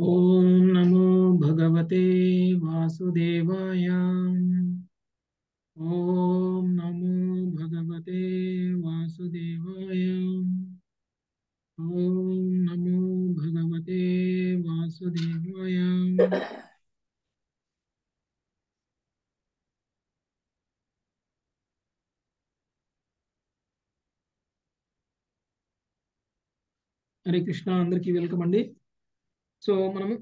ॐ नमो भगवते वासुदेवाय ॐ नमो भगवते वासुदेवाय ॐ नमो भगवते वासुदेवाय హరే కృష్ణ అందరికీ వెల్కమ్ అండి సో మనము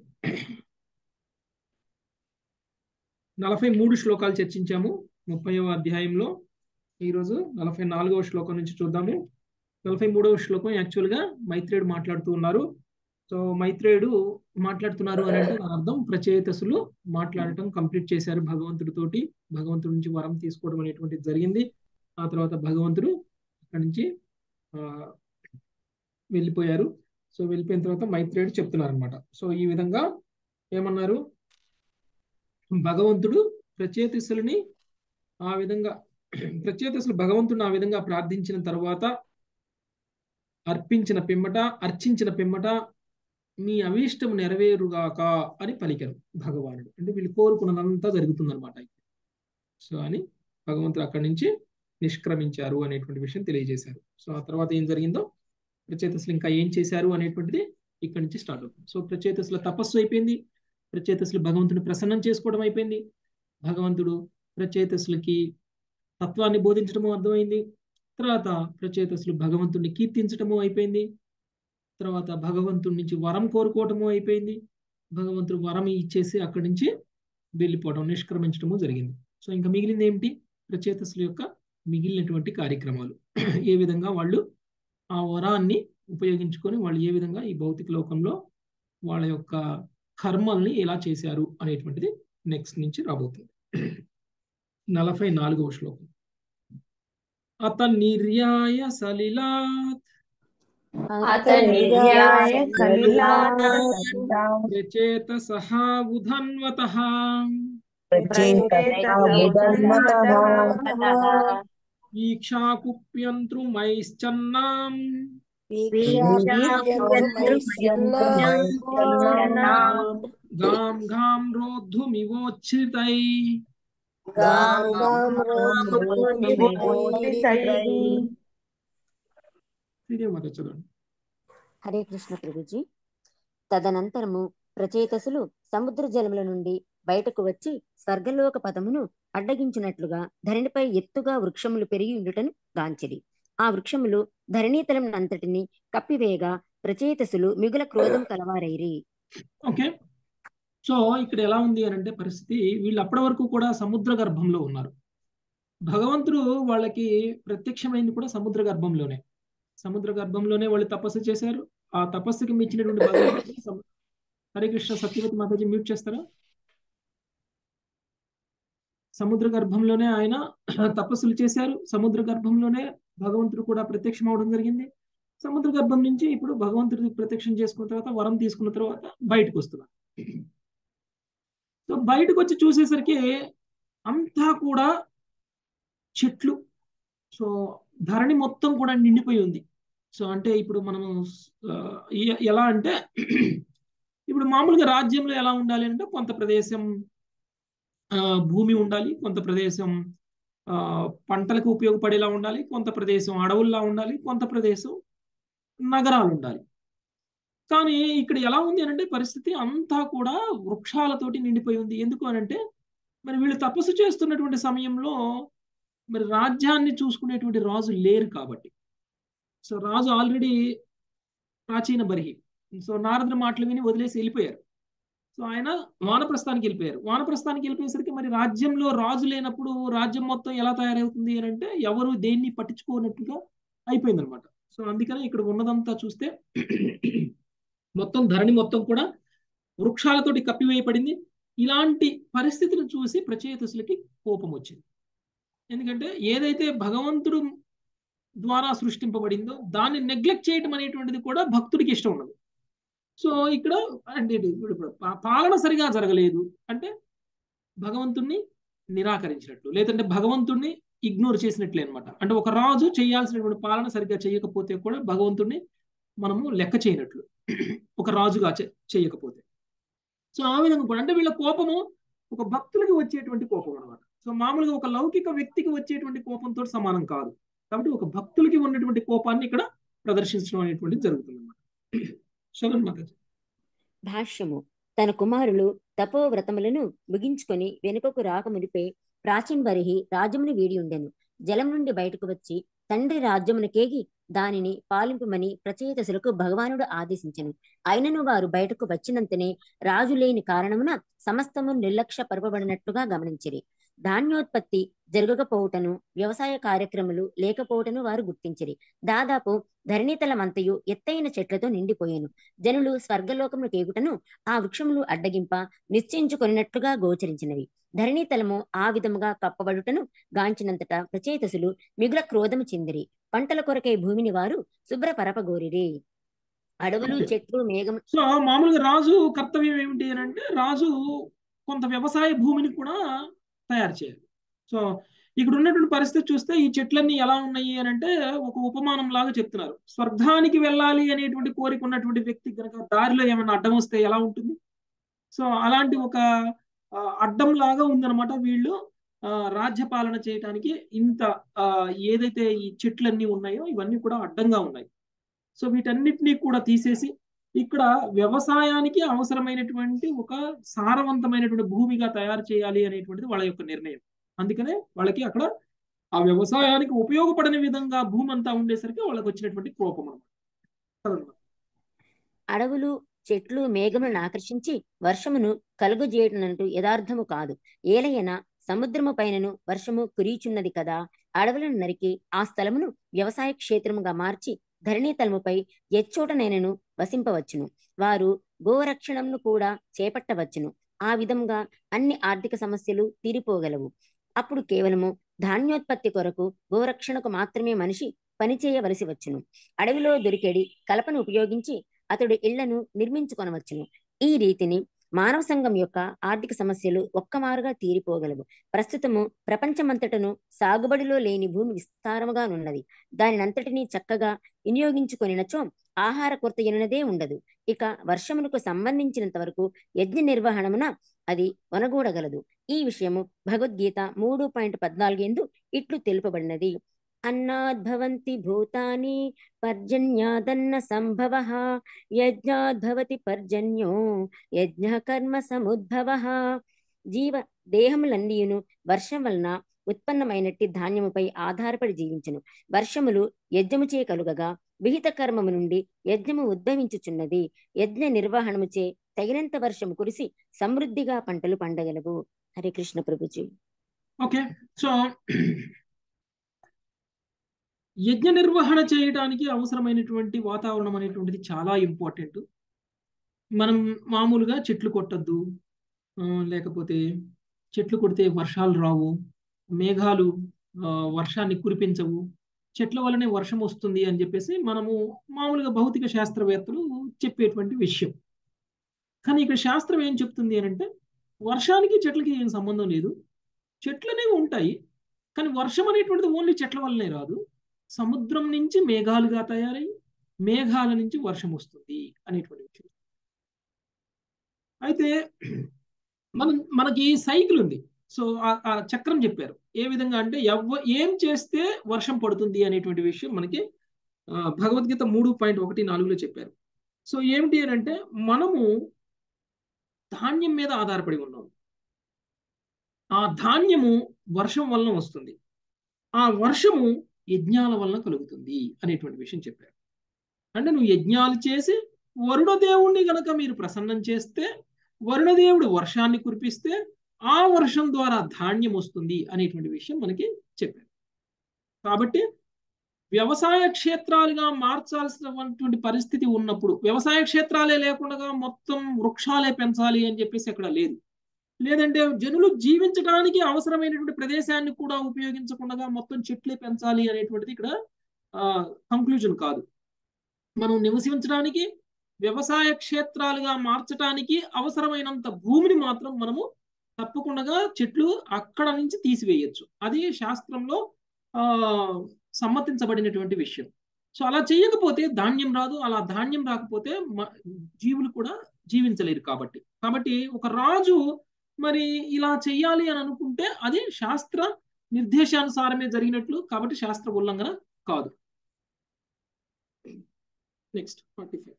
నలభై మూడు శ్లోకాలు చర్చించాము ముప్పైవ అధ్యాయంలో ఈరోజు నలభై నాలుగవ శ్లోకం నుంచి చూద్దాము నలభై మూడవ శ్లోకం యాక్చువల్గా మైత్రేయుడు మాట్లాడుతూ ఉన్నారు సో మైత్రేయుడు మాట్లాడుతున్నారు అని అంటే దాని అర్థం ప్రచేతసులు మాట్లాడటం కంప్లీట్ చేశారు భగవంతుడితోటి భగవంతుడి నుంచి వరం తీసుకోవడం అనేటువంటిది జరిగింది ఆ తర్వాత భగవంతుడు అక్కడి నుంచి ఆ వెళ్ళిపోయారు సో వెళ్ళిపోయిన తర్వాత మైత్రేయుడు చెప్తున్నారు అనమాట సో ఈ విధంగా ఏమన్నారు భగవంతుడు ప్రచేతసులని ఆ విధంగా ప్రచేతసులు భగవంతుడిని ఆ విధంగా ప్రార్థించిన తర్వాత అర్పించిన పిమ్మట అర్చించిన పిమ్మట మీ అభీష్టం నెరవేరుగాక అని పలికారు భగవానుడు అంటే వీళ్ళు కోరుకున్నదంతా జరుగుతుందన్నమాట సో అని భగవంతుడు అక్కడి నుంచి నిష్క్రమించారు అనేటువంటి విషయం తెలియజేశారు సో ఆ తర్వాత ఏం జరిగిందో ప్రచేతసులు ఇంకా ఏం చేశారు అనేటువంటిది ఇక్కడి నుంచి స్టార్ట్ అవుతుంది సో ప్రచేతసుల తపస్సు అయిపోయింది ప్రచేతసులు భగవంతుని ప్రసన్నం చేసుకోవడం అయిపోయింది భగవంతుడు ప్రచేతసులకి తత్వాన్ని బోధించడము అర్థమైంది తర్వాత ప్రచేతసులు భగవంతుడిని కీర్తించడము అయిపోయింది తర్వాత భగవంతుడి నుంచి వరం కోరుకోవటము అయిపోయింది భగవంతుడు వరం ఇచ్చేసి అక్కడి నుంచి వెళ్ళిపోవడం నిష్క్రమించడము జరిగింది సో ఇంకా మిగిలింది ఏమిటి ప్రచేతసుల యొక్క మిగిలినటువంటి కార్యక్రమాలు ఏ విధంగా వాళ్ళు ఆ వరాన్ని ఉపయోగించుకొని వాళ్ళు ఏ విధంగా ఈ భౌతిక లోకంలో వాళ్ళ యొక్క కర్మల్ని ఎలా చేశారు అనేటువంటిది నెక్స్ట్ నుంచి రాబోతుంది నలభై నాలుగవ శ్లోకం అత నిర్యాయ సలిలాత్ ప్రచేత సహా ఉధన్వత ఈక్షాకుప్యంతృమైశ్చన్నాం గాం గాం రోద్ధుమివోచ్ఛితై చదవండి హరే కృష్ణ ప్రభుజీ తదనంతరము ప్రచేతసులు సముద్ర జలముల నుండి బయటకు వచ్చి స్వర్గలోక పదమును అడ్డగించినట్లుగా ధరణిపై ఎత్తుగా వృక్షములు పెరిగి ఉండుటను గాంచిరి ఆ వృక్షములు ధరణీతలం అంతటిని కప్పివేయగా ప్రచేతసులు మిగుల క్రోధం కలవారైరి ఓకే సో ఇక్కడ ఎలా ఉంది అని అంటే పరిస్థితి వీళ్ళు అప్పటి వరకు కూడా సముద్ర గర్భంలో ఉన్నారు భగవంతుడు వాళ్ళకి ప్రత్యక్షమైంది కూడా సముద్ర గర్భంలోనే సముద్ర గర్భంలోనే వాళ్ళు తపస్సు చేశారు ఆ తపస్సుకి మించినటువంటి భగవంతుడు హరే కృష్ణ సత్యవతి మాతాజీ మ్యూట్ చేస్తారా సముద్ర గర్భంలోనే ఆయన తపస్సులు చేశారు సముద్ర గర్భంలోనే భగవంతుడు కూడా ప్రత్యక్షం అవడం జరిగింది సముద్ర గర్భం నుంచి ఇప్పుడు భగవంతుడికి ప్రత్యక్షం చేసుకున్న తర్వాత వరం తీసుకున్న తర్వాత బయటకు వస్తున్నారు సో బయటకు వచ్చి చూసేసరికి అంతా కూడా చెట్లు సో ధరణి మొత్తం కూడా నిండిపోయి ఉంది సో అంటే ఇప్పుడు మనము ఎలా అంటే ఇప్పుడు మామూలుగా రాజ్యంలో ఎలా ఉండాలి అంటే కొంత ప్రదేశం భూమి ఉండాలి కొంత ప్రదేశం పంటలకు ఉపయోగపడేలా ఉండాలి కొంత ప్రదేశం అడవుల్లా ఉండాలి కొంత ప్రదేశం నగరాలు ఉండాలి కానీ ఇక్కడ ఎలా ఉంది అంటే పరిస్థితి అంతా కూడా వృక్షాలతోటి నిండిపోయి ఉంది ఎందుకు అనంటే మరి వీళ్ళు తపస్సు చేస్తున్నటువంటి సమయంలో మరి రాజ్యాన్ని చూసుకునేటువంటి రాజు లేరు కాబట్టి సో రాజు ఆల్రెడీ ప్రాచీన బరిహి సో నారదుని మాటలు విని వదిలేసి వెళ్ళిపోయారు సో ఆయన వానప్రస్థానికి వెళ్ళిపోయారు వానప్రస్థానికి వెళ్ళిపోయేసరికి మరి రాజ్యంలో రాజు లేనప్పుడు రాజ్యం మొత్తం ఎలా తయారవుతుంది అని అంటే ఎవరు దేన్ని పట్టించుకోనట్టుగా అయిపోయింది అనమాట సో అందుకని ఇక్కడ ఉన్నదంతా చూస్తే మొత్తం ధరణి మొత్తం కూడా వృక్షాలతోటి కప్పివేయబడింది ఇలాంటి పరిస్థితిని చూసి ప్రచేతసులకి కోపం వచ్చింది ఎందుకంటే ఏదైతే భగవంతుడు ద్వారా సృష్టింపబడిందో దాన్ని నెగ్లెక్ట్ చేయడం అనేటువంటిది కూడా భక్తుడికి ఇష్టం ఉండదు సో ఇక్కడ అంటే ఇప్పుడు పాలన సరిగా జరగలేదు అంటే భగవంతుణ్ణి నిరాకరించినట్లు లేదంటే భగవంతుణ్ణి ఇగ్నోర్ చేసినట్లే అనమాట అంటే ఒక రాజు చేయాల్సినటువంటి పాలన సరిగ్గా చేయకపోతే కూడా భగవంతుణ్ణి మనము లెక్క చేయనట్లు ఒక రాజుగా చేయకపోతే సో ఆ విధంగా కూడా అంటే వీళ్ళ కోపము ఒక భక్తులకి వచ్చేటువంటి కోపం అనమాట సో మామూలుగా ఒక లౌకిక వ్యక్తికి వచ్చేటువంటి కోపంతో సమానం కాదు కాబట్టి ఒక భక్తులకి ఉన్నటువంటి కోపాన్ని ఇక్కడ ప్రదర్శించడం అనేటువంటిది జరుగుతుంది అనమాట చదవండి మాతాజీ భాష్యము తన కుమారులు తపోవ్రతములను ముగించుకొని వెనుకకు రాకమునిపే ప్రాచీన్ వరిహి రాజ్యమును వీడి ఉండెను జలం నుండి బయటకు వచ్చి తండ్రి రాజ్యమునకేగి దానిని పాలింపమని ప్రచేతసులకు భగవానుడు ఆదేశించెను అయినను వారు బయటకు వచ్చినంతనే రాజు లేని కారణమున సమస్తము నిర్లక్ష్య పరపబడినట్లుగా గమనించిరి ధాన్యోత్పత్తి జరగకపోవటను వ్యవసాయ కార్యక్రమాలు లేకపోవటను వారు గుర్తించిరి దాదాపు ధరణితలమంతయు ఎత్తైన చెట్లతో నిండిపోయాను జనులు స్వర్గలోకమును కేగుటను ఆ వృక్షములు అడ్డగింప నిశ్చయించుకొనినట్లుగా గోచరించినవి ధరణీతలము ఆ విధముగా కప్పబడుటను గాంచినంతటా ప్రచేతసులు మిగుల క్రోధము చెందిరి పంటల కొరకై భూమిని వారు శుభ్రపరపగోరిరి అడవులు Okay. చెట్లు మేఘం సో మామూలుగా రాజు కర్తవ్యం ఏమిటి అని అంటే రాజు కొంత వ్యవసాయ భూమిని కూడా తయారు చేయాలి సో ఇక్కడ ఉన్నటువంటి పరిస్థితి చూస్తే ఈ చెట్లన్నీ ఎలా ఉన్నాయి అని అంటే ఒక ఉపమానం లాగా చెప్తున్నారు స్వర్గానికి వెళ్ళాలి అనేటువంటి కోరిక ఉన్నటువంటి వ్యక్తి కనుక దారిలో ఏమైనా అడ్డం వస్తే ఎలా ఉంటుంది సో అలాంటి ఒక ఆ, అడ్డం లాగా ఉందన్నమాట వీళ్ళు ఆ, రాజ్య పాలన చేయడానికి ఇంత ఆ, ఏదైతే ఈ చెట్లన్నీ ఉన్నాయో ఇవన్నీ కూడా అడ్డంగా ఉన్నాయి సో వీటన్నిటినీ కూడా తీసేసి ఇక్కడ వ్యవసాయానికి అవసరమైనటువంటి ఒక సారవంతమైనటువంటి భూమిగా తయారు చేయాలి అనేటువంటిది వాళ్ళ యొక్క నిర్ణయం అందుకనే వాళ్ళకి అక్కడ ఆ వ్యవసాయానికి ఉపయోగపడని విధంగా భూమి అంతా ఉండేసరికి వాళ్ళకి వచ్చినటువంటి కోపం అన్నమాట అడవులు చెట్లు మేఘములను ఆకర్షించి వర్షమును కలుగజేయటనంటూ యథార్థము కాదు ఏలయన సముద్రము పైనను వర్షము కురీచున్నది కదా అడవులను నరికి ఆ స్థలమును వ్యవసాయ క్షేత్రముగా మార్చి ధరణీ తలముపై ఎచ్చోటనైనను వసింపవచ్చును వారు గోరక్షణమును కూడా చేపట్టవచ్చును ఆ విధంగా అన్ని ఆర్థిక సమస్యలు తీరిపోగలవు అప్పుడు కేవలము ధాన్యోత్పత్తి కొరకు గోరక్షణకు మాత్రమే మనిషి పనిచేయవలసి వచ్చును అడవిలో దొరికేడి కలపను ఉపయోగించి అతడు ఇళ్లను నిర్మించుకొనవచ్చును ఈ రీతిని మానవ సంఘం యొక్క ఆర్థిక సమస్యలు ఒక్కమారుగా తీరిపోగలవు ప్రస్తుతము ప్రపంచమంతటను సాగుబడిలో లేని భూమి విస్తారముగానున్నది దానినంతటినీ చక్కగా వినియోగించుకొనినచో ఆహార కొరత ఎనున్నదే ఉండదు ఇక వర్షమునకు సంబంధించినంత వరకు యజ్ఞ నిర్వహణమున అది వనగూడగలదు ఈ విషయము భగవద్గీత మూడు పాయింట్ పద్నాలుగు ఎందు ఇట్లు తెలుపబడినది అన్నాద్భవంతి భూతాని పర్జన్యాదన్న సంభవ యజ్ఞాద్భవతి పర్జన్యో యజ్ఞ కర్మ సముద్భవ జీవ దేహములన్నీయును వర్షం వలన ఉత్పన్నమైనట్టి ధాన్యముపై ఆధారపడి జీవించును వర్షములు యజ్ఞముచే కలుగగా విహిత కర్మము నుండి యజ్ఞము ఉద్భవించుచున్నది యజ్ఞ నిర్వహణముచే తగినంత వర్షము కురిసి సమృద్ధిగా పంటలు పండగలవు హరే కృష్ణ ప్రభుజీ ఓకే సో యజ్ఞ నిర్వహణ చేయడానికి అవసరమైనటువంటి వాతావరణం అనేటువంటిది చాలా ఇంపార్టెంట్ మనం మామూలుగా చెట్లు కొట్టద్దు ఆ, లేకపోతే చెట్లు కొడితే వర్షాలు రావు మేఘాలు ఆ, వర్షాన్ని కురిపించవు చెట్ల వల్లనే వర్షం వస్తుంది అని చెప్పేసి మనము మామూలుగా భౌతిక శాస్త్రవేత్తలు చెప్పేటువంటి విషయం కానీ ఇక్కడ శాస్త్రం ఏం చెప్తుంది అని అంటే వర్షానికి చెట్లకి ఏం సంబంధం లేదు చెట్లు అనేవి ఉంటాయి కానీ వర్షం అనేటువంటిది ఓన్లీ చెట్ల వల్లనే రాదు సముద్రం నుంచి మేఘాలుగా తయారై మేఘాల నుంచి వర్షం వస్తుంది అనేటువంటి విషయం అయితే మనం మనకి సైకిల్ ఉంది సో ఆ- ఆ చక్రం చెప్పారు ఏ విధంగా అంటే ఎవ ఏం చేస్తే వర్షం పడుతుంది అనేటువంటి విషయం మనకి ఆ, భగవద్గీత మూడు పాయింట్ ఒకటి నాలుగులో చెప్పారు సో ఏమిటి అని అంటే మనము ధాన్యం మీద ఆధారపడి ఉన్నాం ఆ ధాన్యము వర్షం వలన వస్తుంది ఆ వర్షము యజ్ఞాల వలన కలుగుతుంది అనేటువంటి విషయం చెప్పారు అంటే నువ్వు యజ్ఞాలు చేసి వరుణ దేవుణ్ణి గనక మీరు ప్రసన్నం చేస్తే వరుణదేవుడు వర్షాన్ని కురిపిస్తే ఆ వర్షం ద్వారా ధాన్యం వస్తుంది అనేటువంటి విషయం మనకి చెప్పారు కాబట్టి వ్యవసాయ క్షేత్రాలుగా మార్చాల్సినటువంటి పరిస్థితి ఉన్నప్పుడు వ్యవసాయ క్షేత్రాలే లేకుండా మొత్తం వృక్షాలే పెంచాలి అని చెప్పేసి అక్కడ లేదు లేదంటే జనులు జీవించడానికి అవసరమైనటువంటి ప్రదేశాన్ని కూడా ఉపయోగించకుండా మొత్తం చెట్లే పెంచాలి అనేటువంటిది ఇక్కడ కంక్లూజన్ కాదు మనం నివసించడానికి వ్యవసాయ క్షేత్రాలుగా మార్చడానికి అవసరమైనంత భూమిని మాత్రం మనము తప్పకుండా చెట్లు అక్కడ నుంచి తీసివేయచ్చు అది శాస్త్రంలో ఆ సమ్మతించబడినటువంటి విషయం సో అలా చేయకపోతే ధాన్యం రాదు అలా ధాన్యం రాకపోతే మ- జీవులు కూడా జీవించలేరు కాబట్టి కాబట్టి ఒక రాజు మరి ఇలా చెయ్యాలి అని అనుకుంటే అది శాస్త్ర నిర్దేశానుసారమే జరిగినట్లు కాబట్టి శాస్త్ర ఉల్లంఘన కాదు నెక్స్ట్ ఫార్టీ ఫైవ్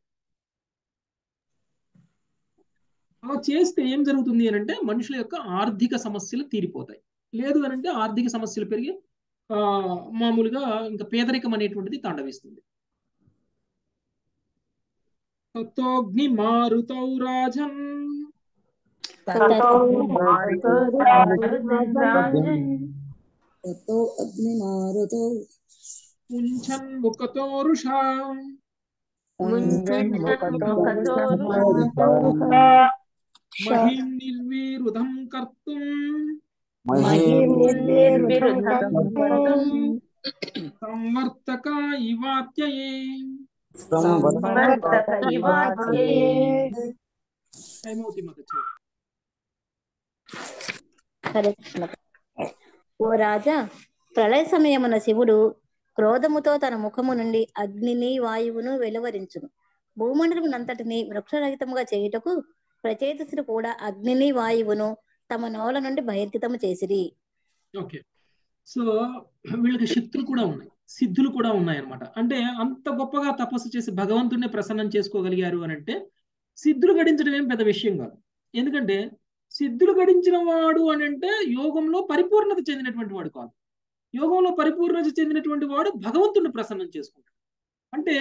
అలా చేస్తే ఏం జరుగుతుంది అని అంటే మనుషుల యొక్క ఆర్థిక సమస్యలు తీరిపోతాయి లేదు అని అంటే ఆర్థిక సమస్యలు పెరిగి ఆ మామూలుగా ఇంకా పేదరికం అనేటువంటిది తాండవిస్తుంది తత్తోగ్ని మారుతౌ రాజన్ తతో అగ్నిమారుతో పుంఛన్ ముఖతోరుషా మహిం నిర్వీరుధం కర్తుం సంవర్తక ఇవాత్యయే హేమవతి మత హరే కృష్ణ ఓ రాజా ప్రళయ సమయమున శివుడు క్రోధముతో తన ముఖము నుండి అగ్నిని వాయువును వెలువరించును భూమండలమునంతటిని వృక్షరహితముగా చేయుటకు ప్రచేతసుడు కూడా అగ్నిని వాయువును తమ నోల నుండి బహిర్గతము చేసిరి ఓకే సో వీళ్ళకి శక్తులు కూడా ఉన్నాయి సిద్ధులు కూడా ఉన్నాయన్నమాట అంటే అంత గొప్పగా తపస్సు చేసి భగవంతుడిని ప్రసన్నం చేసుకోగలిగారు అని అంటే సిద్ధులు గడించడం ఏం పెద్ద విషయం కాదు ఎందుకంటే సిద్ధులు గడించిన వాడు అని అంటే యోగంలో పరిపూర్ణత చెందినటువంటి వాడు కాదు యోగంలో పరిపూర్ణత చెందినటువంటి వాడు భగవంతుడిని ప్రసన్నం చేసుకుంటాడు అంటే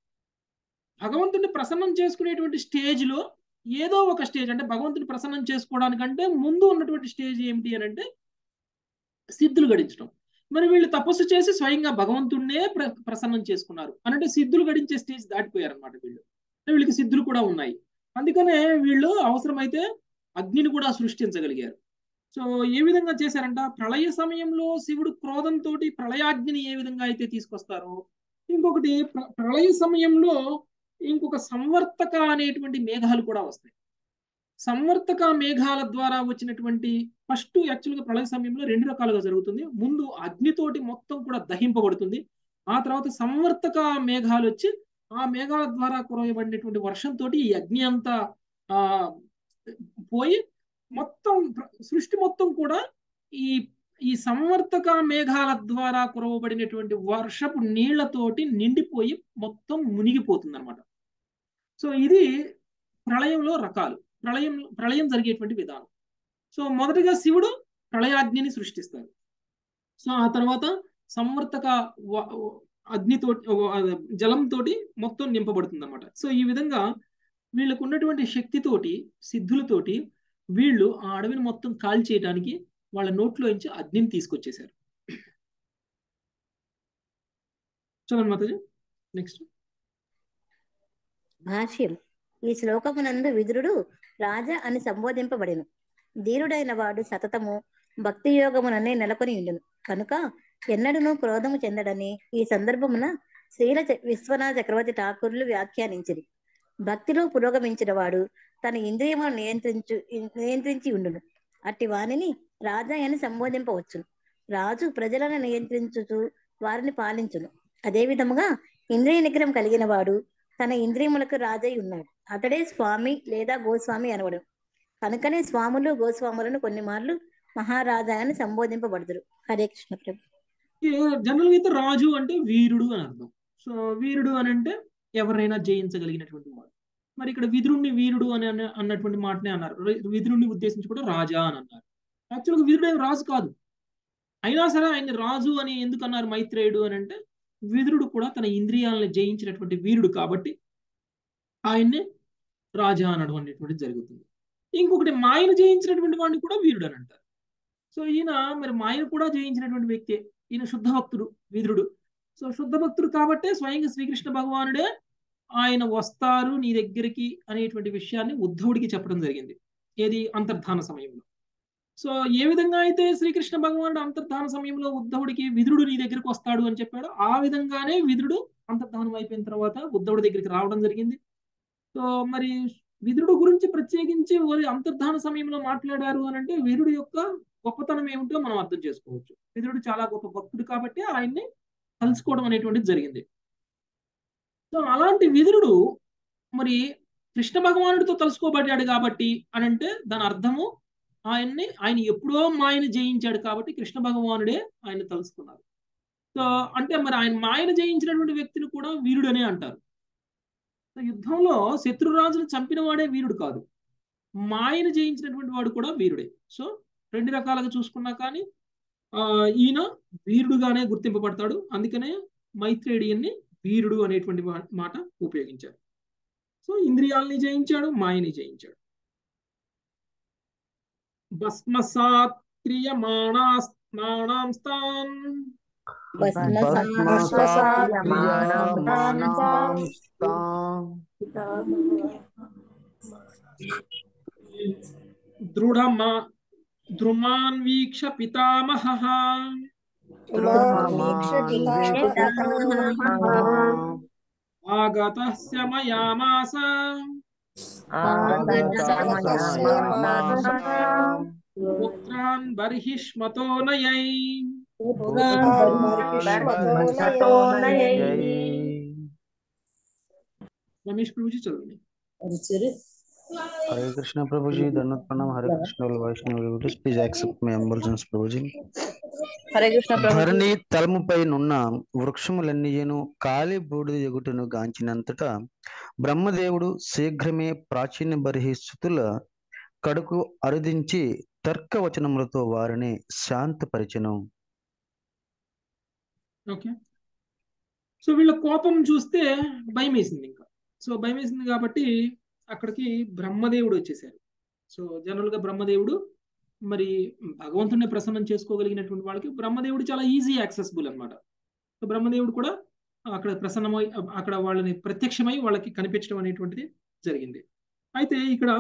భగవంతుడిని ప్రసన్నం చేసుకునేటువంటి స్టేజ్లో ఏదో ఒక స్టేజ్ అంటే భగవంతుని ప్రసన్నం చేసుకోవడానికంటే ముందు ఉన్నటువంటి స్టేజ్ ఏమిటి అని అంటే సిద్ధులు గడించడం మరి వీళ్ళు తపస్సు చేసి స్వయంగా భగవంతుడినే ప్ర ప్రసన్నం చేసుకున్నారు అనంటే సిద్ధులు గడించే స్టేజ్ దాటిపోయారు అనమాట వీళ్ళు వీళ్ళకి సిద్ధులు కూడా ఉన్నాయి అందుకనే వీళ్ళు అవసరమైతే అగ్నిని కూడా సృష్టించగలిగారు సో ఏ విధంగా చేశారంట ప్రళయ సమయంలో శివుడు క్రోధంతో ప్రళయాగ్నిని ఏ విధంగా అయితే తీసుకొస్తారో ఇంకొకటి ప్ర- ప్రళయ సమయంలో ఇంకొక సంవర్తక అనేటువంటి మేఘాలు కూడా వస్తాయి సంవర్తక మేఘాల ద్వారా వచ్చినటువంటి ఫస్ట్ యాక్చువల్గా ప్రళయ సమయంలో రెండు రకాలుగా జరుగుతుంది ముందు అగ్నితోటి మొత్తం కూడా దహింపబడుతుంది ఆ తర్వాత సంవర్తక మేఘాలు వచ్చి ఆ మేఘాల ద్వారా కురవబడినటువంటి వర్షంతో ఈ అగ్ని అంతా ఆ పోయి మొత్తం ప్ర- సృష్టి మొత్తం కూడా ఈ ఈ సంవర్తక మేఘాల ద్వారా కురవబడినటువంటి వర్షపు నీళ్లతోటి నిండిపోయి మొత్తం మునిగిపోతుంది అనమాట సో ఇది ప్రళయంలో రకాలు ప్రళయం ప్రళయం జరిగేటువంటి విధానం సో మొదటిగా శివుడు ప్రళయాగ్నిని సృష్టిస్తారు సో ఆ తర్వాత సంవర్తక వ- అగ్నితో జలంతోటి మొత్తం నింపబడుతుంది అనమాట సో ఈ విధంగా వీళ్ళకు ఉన్నటువంటి శక్తితోటి సిద్ధులతోటి వీళ్ళు ఆ అడవిని మొత్తం కాల్ చేయడానికి వాళ్ళ నోట్లో నుంచి అగ్నిని తీసుకొచ్చేసారు చూడండి మాతాజీ నెక్స్ట్ భాష్యం ఈ శ్లోకమునందు విదురుడు రాజా అని సంబోధింపబడెను ధీరుడైన వాడు సతతము భక్తి యోగముననే నెలకొని ఉండును కనుక ఎన్నడూనూ క్రోధము చెందడని ఈ సందర్భమున శ్రీల చ- విశ్వనాథ చక్రవర్తి ఠాకూర్లు వ్యాఖ్యానించిరి భక్తిలో పురోగమించిన వాడు తన ఇంద్రియములను నియంత్రించు నియంత్రించి ఉండును అట్టి వానిని రాజా అని సంబోధింపవచ్చును రాజు ప్రజలను నియంత్రించుచు వారిని పాలించును అదే విధముగా ఇంద్రియ నిగ్రహం కలిగిన వాడు తన ఇంద్రియములకు రాజై ఉన్నాడు అతడే స్వామి లేదా గోస్వామి అనవడు కనుకనే స్వాములు గోస్వాములను కొన్ని మార్లు మహారాజా అని సంబోధింపబడదురు హరే కృష్ణ ప్రభు జనరల్ అయితే రాజు అంటే వీరుడు అని అర్థం సో వీరుడు అని అంటే ఎవరైనా జయించగలిగినటువంటి వాడు మరి ఇక్కడ విదురుణ్ణి వీరుడు అని అన్న- అన్నటువంటి మాటనే అన్నారు రి- విదురుణ్ణి ఉద్దేశించి కూడా రాజా అని అన్నారు యాక్చువల్గా వీరుడు ఏం రాజు కాదు అయినా సరే ఆయన్ని రాజు అని ఎందుకు అన్నారు మైత్రేయుడు అని అంటే విదురుడు కూడా తన ఇంద్రియాలను జయించినటువంటి వీరుడు కాబట్టి ఆయన్ని రాజా అనడం అనేటువంటిది జరుగుతుంది ఇంకొకటి మాయను జయించినటువంటి వాడిని కూడా వీరుడు అని అంటారు సో ఈయన మరి మాయను కూడా జయించినటువంటి వ్యక్తి ఈయన శుద్ధ భక్తుడు విదురుడు సో శుద్ధ భక్తుడు కాబట్టే స్వయంగా శ్రీకృష్ణ భగవానుడే ఆయన వస్తారు నీ దగ్గరికి అనేటువంటి విషయాన్ని ఉద్ధవుడికి చెప్పడం జరిగింది ఏది అంతర్ధాన సమయంలో సో ఏ విధంగా అయితే శ్రీకృష్ణ భగవానుడు అంతర్ధాన సమయంలో ఉద్ధవుడికి విదురుడు నీ దగ్గరికి వస్తాడు అని చెప్పాడు ఆ విధంగానే విదురుడు అంతర్ధానం అయిపోయిన తర్వాత ఉద్ధవుడి దగ్గరికి రావడం జరిగింది సో మరి విదురుడు గురించి ప్రత్యేకించి ఓరి అంతర్ధాన సమయంలో మాట్లాడారు అని అంటే వీరుడు యొక్క గొప్పతనం ఏమిటో మనం అర్థం చేసుకోవచ్చు విదురుడు చాలా గొప్ప భక్తుడు కాబట్టి ఆయన్ని కలుసుకోవడం అనేటువంటిది జరిగింది సో అలాంటి విదురుడు మరి కృష్ణ భగవానుడితో తలుసుకోబడ్డాడు కాబట్టి అని అంటే దాని అర్థము ఆయన్ని ఆయన ఎప్పుడో మాయను జయించాడు కాబట్టి కృష్ణ భగవానుడే ఆయన తలుసుకున్నారు సో అంటే మరి ఆయన మాయను జయించినటువంటి వ్యక్తిని కూడా వీరుడనే అంటారు సో యుద్ధంలో శత్రురాజును చంపిన వాడే వీరుడు కాదు మాయను జయించినటువంటి వాడు కూడా వీరుడే సో రెండు రకాలుగా చూసుకున్నా కానీ ఆ ఈయన వీరుడుగానే గుర్తింపబడతాడు అందుకనే మైత్రేయుడియన్ని వీరుడు అనేటువంటి వా- మాట ఉపయోగించారు సో ఇంద్రియాల్ని జయించాడు మాయని జయించాడు భస్మసాత్ క్రియమాణాస్తాన్ దృఢమా ద్రుమాన్ వీక్ష పితామహ ఆగతస్య మయామాస పుత్రాన్ బర్హిష్మతో నయై రమేష్ ప్రభుజీ చదవండి Archare. Hare Krishna Prabhuji, Dhanat Pranam, Hare Krishna, all Vaishnava devotees, please accept my obeisance Prabhuji. Hare Krishna ప్రభు ధరణి తలముపై నున్న వృక్షములన్నీయును కాలి బూడిద ఎగుటను గాంచినంతటా బ్రహ్మదేవుడు శీఘ్రమే ప్రాచీన బర్హిస్థుతుల కడుకు అరుదించి తర్కవచనములతో వారిని శాంతపరిచెను ఓకే సో వీళ్ళ కోపం చూస్తే భయం వేసింది ఇంకా సో భయం వేసింది కాబట్టి అక్కడికి బ్రహ్మదేవుడు వచ్చేసారు సో జనరల్ గా బ్రహ్మదేవుడు మరి భగవంతుడిని ప్రసన్నం చేసుకోగలిగినటువంటి వాళ్ళకి బ్రహ్మదేవుడు చాలా ఈజీ యాక్సెసిబుల్ అన్నమాట సో బ్రహ్మదేవుడు కూడా అక్కడ ప్రసన్నమై అక్కడ వాళ్ళని ప్రత్యక్షమై వాళ్ళకి కనిపించడం అనేటువంటిది జరిగింది అయితే ఇక్కడ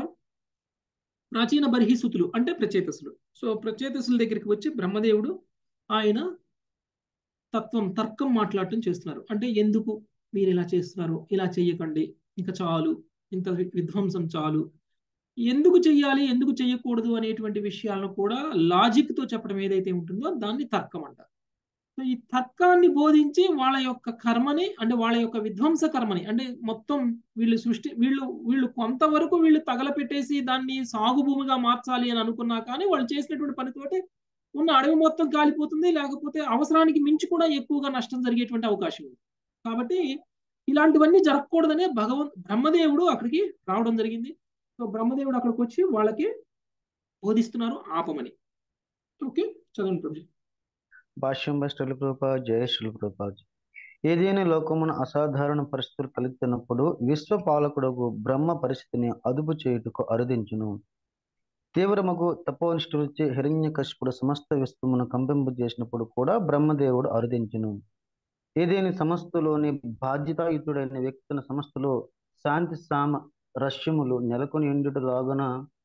ప్రాచీన బర్హిసుతులు అంటే ప్రచేతసులు సో ప్రచేతసుల దగ్గరికి వచ్చి బ్రహ్మదేవుడు ఆయన తత్వం తర్కం మాట్లాడటం చేస్తున్నారు అంటే ఎందుకు మీరు ఇలా చేస్తున్నారు ఇలా చెయ్యకండి ఇంకా చాలు ఇంత వి- విధ్వంసం చాలు ఎందుకు చెయ్యాలి ఎందుకు చెయ్యకూడదు అనేటువంటి విషయాలను కూడా లాజిక్ తో చెప్పడం ఏదైతే ఉంటుందో దాన్ని తర్కం అంటారు సో ఈ తర్కాన్ని బోధించి వాళ్ళ యొక్క కర్మని అంటే వాళ్ళ యొక్క విధ్వంస కర్మని అంటే మొత్తం వీళ్ళు సృష్టి వీళ్ళు వీళ్ళు కొంతవరకు వీళ్ళు తగలపెట్టేసి దాన్ని సాగు భూమిగా మార్చాలి అని అనుకున్నా కానీ వాళ్ళు చేసినటువంటి పనితోటి ఉన్న అడవి మొత్తం కాలిపోతుంది లేకపోతే అవసరానికి మించి కూడా ఎక్కువగా నష్టం జరిగేటువంటి అవకాశం ఉంది కాబట్టి ఇలాంటివన్నీ జరగకూడదనే భగవంత్ బ్రహ్మదేవుడు అక్కడికి రావడం జరిగింది సో బ్రహ్మదేవుడు అక్కడికి వచ్చి వాళ్ళకి బోధిస్తున్నారు ఆపమని ఓకే చదవండి ప్రభు భాష్యం బై శ్రీల ప్రభుపాద జయ శ్రీల ప్రభుపాద ఏదైనా లోకమున అసాధారణ పరిస్థితులు కలుగుతున్నప్పుడు విశ్వపాలకుడకు బ్రహ్మ పరిస్థితిని అదుపు చేయుటకు అరుదించును తీవ్రమగు తపోనిష్ఠులచే హిరణ్యకశిపుడు సమస్త విశ్వమును కంపింపు చేసినప్పుడు కూడా బ్రహ్మదేవుడు అరుదించును ఏదేని సమస్తలోని బాధ్యతాయుతుడైన వ్యక్తుల సమస్తలో శాంతి సామ రష్యములు నెలకొని ఎండుటలాగున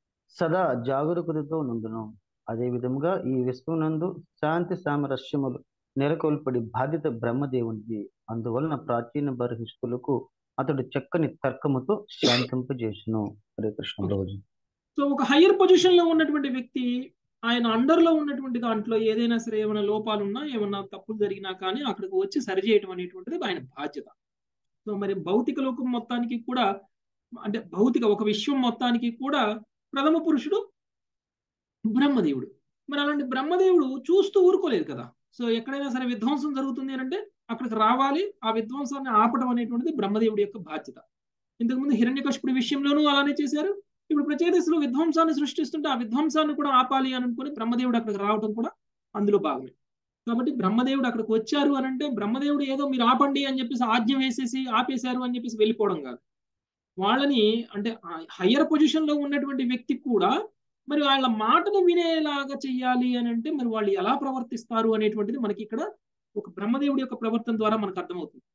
సదా జాగరూకతతో నుండును అదే విధముగా ఈ విశ్వనందు శాంతి సామరస్యములు నెలకొల్పడి బాధ్యత బ్రహ్మదేవునిది అందువలన ప్రాచీన బర్హిష్ఠులకు అతడు చక్కని తర్కముతో శాంతింపజేసును హరే కృష్ణ ప్రభుజీ సో ఒక హయ్యర్ పొజిషన్ లో ఉన్నటువంటి వ్యక్తి ఆయన అండర్ లో ఉన్నటువంటి దాంట్లో ఏదైనా సరే ఏమైనా లోపాలు ఉన్నా ఏమైనా తప్పులు జరిగినా కానీ అక్కడికి వచ్చి సరిచేయటం అనేటువంటిది ఆయన బాధ్యత సో మరి భౌతిక లోకం మొత్తానికి కూడా అంటే భౌతిక ఒక విశ్వం మొత్తానికి కూడా ప్రథమ పురుషుడు బ్రహ్మదేవుడు మరి అలాంటి బ్రహ్మదేవుడు చూస్తూ ఊరుకోలేదు కదా సో ఎక్కడైనా సరే విధ్వంసం జరుగుతుంది అని అంటే అక్కడికి రావాలి ఆ విధ్వంసాన్ని ఆపడం అనేటువంటిది బ్రహ్మదేవుడి యొక్క బాధ్యత ఇంతకుముందు హిరణ్యకశిపుడి విషయంలోనూ అలానే చేశారు ఇప్పుడు ప్రచేతస్సులో విధ్వంసాన్ని సృష్టిస్తుంటే ఆ విధ్వంసాన్ని కూడా ఆపాలి అని అనుకుని బ్రహ్మదేవుడు అక్కడికి రావడం కూడా అందులో భాగమే కాబట్టి బ్రహ్మదేవుడు అక్కడికి వచ్చారు అని అంటే బ్రహ్మదేవుడు ఏదో మీరు ఆపండి అని చెప్పేసి ఆజ్ఞ వేసేసి ఆపేశారు అని చెప్పేసి వెళ్ళిపోవడం కాదు వాళ్ళని అంటే హయ్యర్ పొజిషన్ లో ఉన్నటువంటి వ్యక్తి కూడా మరి వాళ్ళ మాటను వినేలాగా చెయ్యాలి అని అంటే మరి వాళ్ళు ఎలా ప్రవర్తిస్తారు అనేటువంటిది మనకి ఇక్కడ ఒక బ్రహ్మదేవుడి యొక్క ప్రవర్తన ద్వారా మనకు అర్థమవుతుంది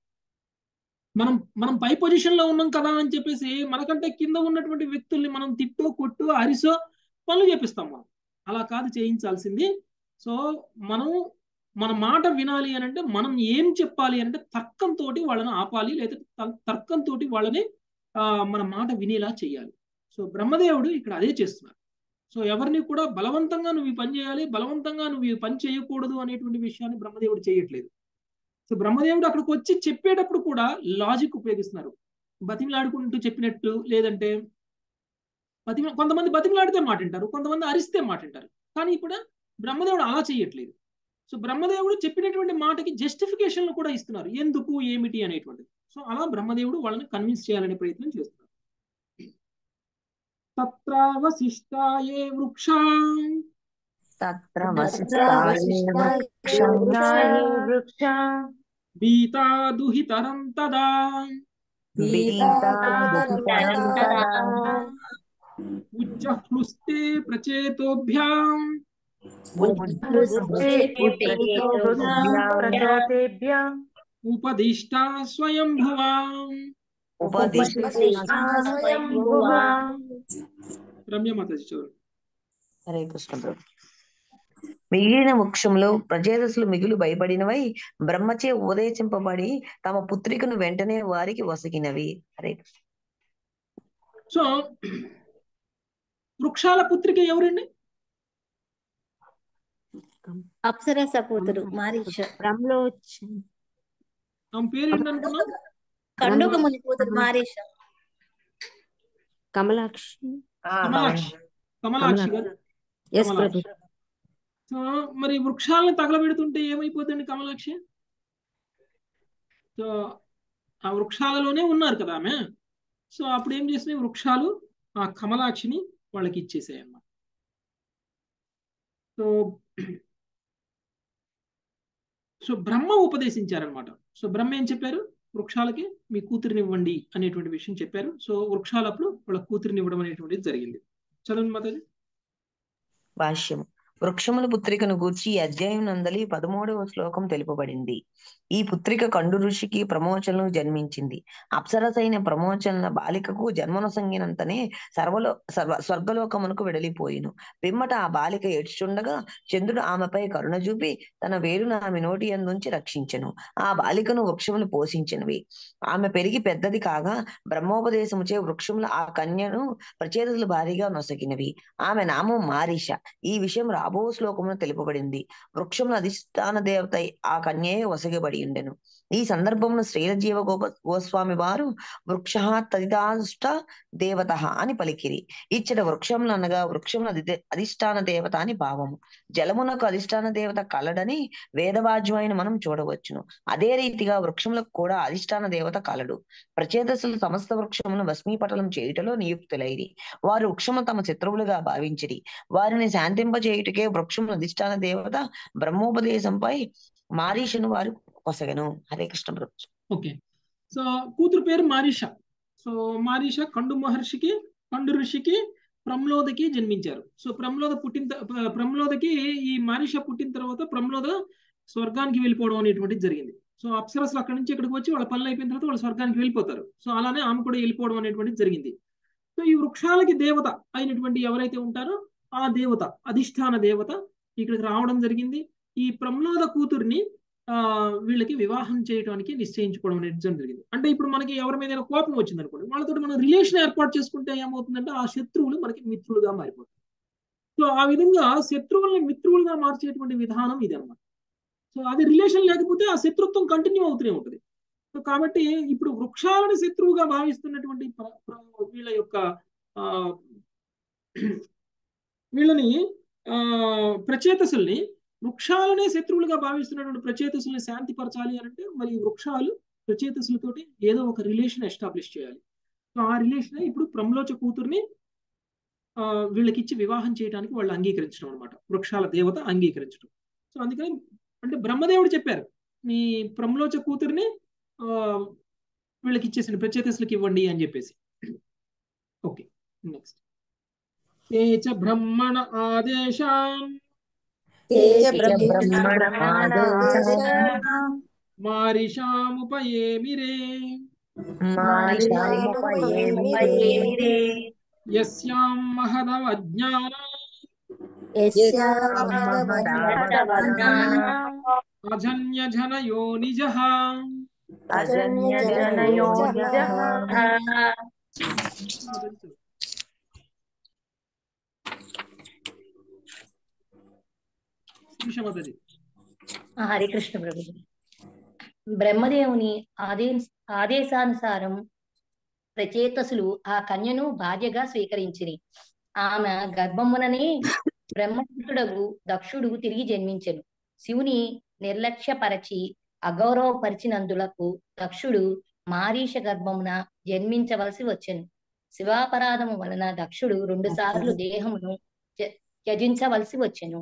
మనం మనం పై పొజిషన్ లో ఉన్నాం కదా అని చెప్పేసి మనకంటే కింద ఉన్నటువంటి వ్యక్తుల్ని మనం తిట్టో కొట్టు అరిసో పనులు చేపిస్తాం మనం అలా కాదు చేయించాల్సింది సో మనం మన మాట వినాలి అని అంటే మనం ఏం చెప్పాలి అంటే తర్కంతో వాళ్ళని ఆపాలి లేదా తర్కంతో వాళ్ళని మన మాట వినేలా చేయాలి సో బ్రహ్మదేవుడు ఇక్కడ అదే చేస్తున్నారు సో ఎవరిని కూడా బలవంతంగా నువ్వు ఈ పని చేయాలి బలవంతంగా నువ్వు ఈ పని చేయకూడదు అనేటువంటి విషయాన్ని బ్రహ్మదేవుడు చేయట్లేదు సో బ్రహ్మదేవుడు అక్కడికి వచ్చి చెప్పేటప్పుడు కూడా లాజిక్ ఉపయోగిస్తున్నారు బతిమలాడుకుంటూ చెప్పినట్టు లేదంటే బతిమ కొంతమంది బతిమలాడితే మాట వింటారు కొంతమంది అరిస్తే మాట వింటారు కానీ ఇప్పుడు బ్రహ్మదేవుడు అలా చేయట్లేదు సో బ్రహ్మదేవుడు చెప్పినటువంటి మాటకి జస్టిఫికేషన్లు కూడా ఇస్తున్నారు ఎందుకు ఏమిటి అనేటువంటిది సో అలా బ్రహ్మదేవుడు వాళ్ళని కన్విన్స్ చేయాలనే ప్రయత్నం చేస్తున్నారు తత్రావశిష్టాయే వృక్షా తత్ర తత్ర వశిష్టాయే వశిష్టాయే వృక్షా బీతా దుహితరం తదా బీతాదుహితరం తదా ఉజ్జహృస్తే ప్రచేతోభ్యాం ఉద్ధృస్తే పుత్రేభ్యాం ప్రజోతేభ్యాం ఉపదిష్టా స్వయంభువా ఉపదిష్టే స్వయంభువా రమ్యమాతాజీ చూడండి హరే కృష్ణ ప్రభు మిగిలిన వృక్షంలో ప్రజేదసులు మిగులు భయపడినవై బ్రహ్మచే ఉపదేశింపబడి తమ పుత్రికను వెంటనే వారికి వసగినవి హరే కృష్ణ సో వృక్షాల పుత్రిక ఎవరండి అప్సరస కూతురు మారీష బ్రహ్మలో వచ్చి ఆమె పేరు ఏంటనుకున్నా కండుకముని కూతురు మారీష కమలాక్షి కమలాక్షి కమలాక్షి గారు ఎస్ ప్రభు సో మరి వృక్షాలను తగలబెడుతుంటే ఏమైపోతుంది కమలాక్షి సో ఆ వృక్షాలలోనే ఉన్నారు కదా ఆమె సో అప్పుడు ఏం చేసినాయి వృక్షాలు ఆ కమలాక్షిని వాళ్ళకి ఇచ్చేసాయి అన్నమాట సో సో బ్రహ్మ ఉపదేశించారనమాట సో బ్రహ్మ ఏం చెప్పారు వృక్షాలకి మీ కూతురిని ఇవ్వండి అనేటువంటి విషయం చెప్పారు సో వృక్షాలు అప్పుడు వాళ్ళ కూతురిని ఇవ్వడం అనేటువంటిది జరిగింది చదవండి మాతాజీ భాష్యం వృక్షముల పుత్రికను గూర్చి ఈ అధ్యాయం నందలి పదమూడవ శ్లోకం తెలుపబడింది ఈ పుత్రిక కండు ఋషికి ప్రమోచనలు జన్మించింది అప్సరసైన ప్రమోచన బాలికకు జన్మనొసంగినంతనే సర్వలో సర్వ స్వర్గలోకమునకు వెడలిపోయిను పిమ్మట ఆ బాలిక ఏడ్చుండగా చంద్రుడు ఆమెపై కరుణ చూపి తన వేరును ఆమె నోటి అందుంచి రక్షించెను ఆ బాలికను వృక్షములు పోషించినవి ఆమె పెరిగి పెద్దది కాగా బ్రహ్మోపదేశముచే వృక్షములు ఆ కన్యను ప్రచేతులు భారీగా నొసగినవి ఆమె నామం మారీష ఈ విషయం రాబో శ్లోకమున తెలుపబడింది వృక్షముల అధిష్టాన దేవత ఆ కన్యే వసగబడి ఉండెను ఈ సందర్భంలో శ్రీల జీవ గోప గోస్వామి వారు వృక్ష తదితాష్ట దేవత అని పలికిరి ఇచ్చట వృక్షములు అనగా వృక్షముల అధి అధిష్టాన దేవత అని భావము జలమునకు అధిష్టాన దేవత కలడని వేదవాజ్యమైన మనం చూడవచ్చును అదే రీతిగా వృక్షములకు కూడా అధిష్టాన దేవత కలడు ప్రచేతసులు సమస్త వృక్షమును భస్మీపటలం చేయుటలో నియుక్తులైరి వారు వృక్షము తమ శత్రువులుగా భావించిరి వారిని శాంతింపజేయుటకే వృక్షముల అధిష్టాన దేవత బ్రహ్మోపదేశంపై మారీషను వారు కొసగను హరే కృష్ణ ప్రభు ఓకే సో కూతురు పేరు మారీష సో మారీష కండు మహర్షికి కండు ఋషికి ప్రమ్లోదకి జన్మించారు సో ప్రమ్లోద పుట్టిన త- ప్ర- ప్రమ్లోదకి ఈ మారీష పుట్టిన తర్వాత ప్రమ్లోద స్వర్గానికి వెళ్ళిపోవడం అనేటువంటిది జరిగింది సో అప్సరస్లు అక్కడి నుంచి ఇక్కడికి వచ్చి వాళ్ళ పనులు అయిపోయిన తర్వాత వాళ్ళు స్వర్గానికి వెళ్ళిపోతారు సో అలానే ఆమె కూడా వెళ్ళిపోవడం అనేటువంటిది జరిగింది సో ఈ వృక్షాలకి దేవత అయినటువంటి ఎవరైతే ఉంటారో ఆ దేవత అధిష్టాన దేవత ఇక్కడికి రావడం జరిగింది ఈ ప్రమ్లోద కూతుర్ని ఆ వీళ్ళకి వివాహం చేయడానికి నిశ్చయించుకోవడం అనేది జరిగింది అంటే ఇప్పుడు మనకి ఎవరి మీద కోపం వచ్చింది అనుకోండి వాళ్ళతో మనం రిలేషన్ ఏర్పాటు చేసుకుంటే ఏమవుతుందంటే ఆ శత్రువులు మనకి మిత్రులుగా మారిపోతాయి సో ఆ విధంగా శత్రువుల్ని మిత్రులుగా మార్చేటువంటి విధానం ఇది అనమాట సో అది రిలేషన్ లేకపోతే ఆ శత్రుత్వం కంటిన్యూ అవుతూనే ఉంటుంది సో కాబట్టి ఇప్పుడు వృక్షాలను శత్రువుగా భావిస్తున్నటువంటి ప్ర- ప్ర- వీళ్ళ యొక్క ఆ వీళ్ళని ఆ ప్రచేతసుల్ని వృక్షాలనే శత్రువులుగా భావిస్తున్నటువంటి ప్రచేతసుల్ని శాంతిపరచాలి అని అంటే మరి ఈ వృక్షాలు ప్రచేతసులతోటి ఏదో ఒక రిలేషన్ ఎస్టాబ్లిష్ చేయాలి సో ఆ రిలేషన్ ఇప్పుడు ప్రమ్లోచ కూతుర్ని ఆ వీళ్ళకి ఇచ్చి వివాహం చేయడానికి వాళ్ళు అంగీకరించడం అనమాట వృక్షాల దేవత అంగీకరించడం సో అందుకని అంటే బ్రహ్మదేవుడు చెప్పారు మీ ప్రమ్లోచ కూతుర్ని ఆ వీళ్ళకి ఇచ్చేసిన ప్రచేతసులకి ఇవ్వండి అని చెప్పేసి ఓకే నెక్స్ట్ ఏ చ బ్రహ్మణ ఆదేశాన్ మారిషాముపయేమిరే యస్యాం మహదవజ్ఞాన అజన్యజనయో నిజ శ్రీషమతది ఆ, హరే కృష్ణ ప్రభు బ్రహ్మదేవుని ఆదే ఆదేశానుసారం ప్రచేతసులు ఆ కన్యను భార్యగా స్వీకరించిరి ఆమె గర్భముననే బ్రహ్మపుత్రుడగు దక్షుడు తిరిగి జన్మించెను శివుని నిర్లక్ష్యపరచి అగౌరవపరిచినందులకు దక్షుడు మారీష గర్భమున జన్మించవలసి వచ్చెను శివాపరాధము వలన దక్షుడు రెండు సార్లు దేహమును త్య- త్యజించవలసి వచ్చెను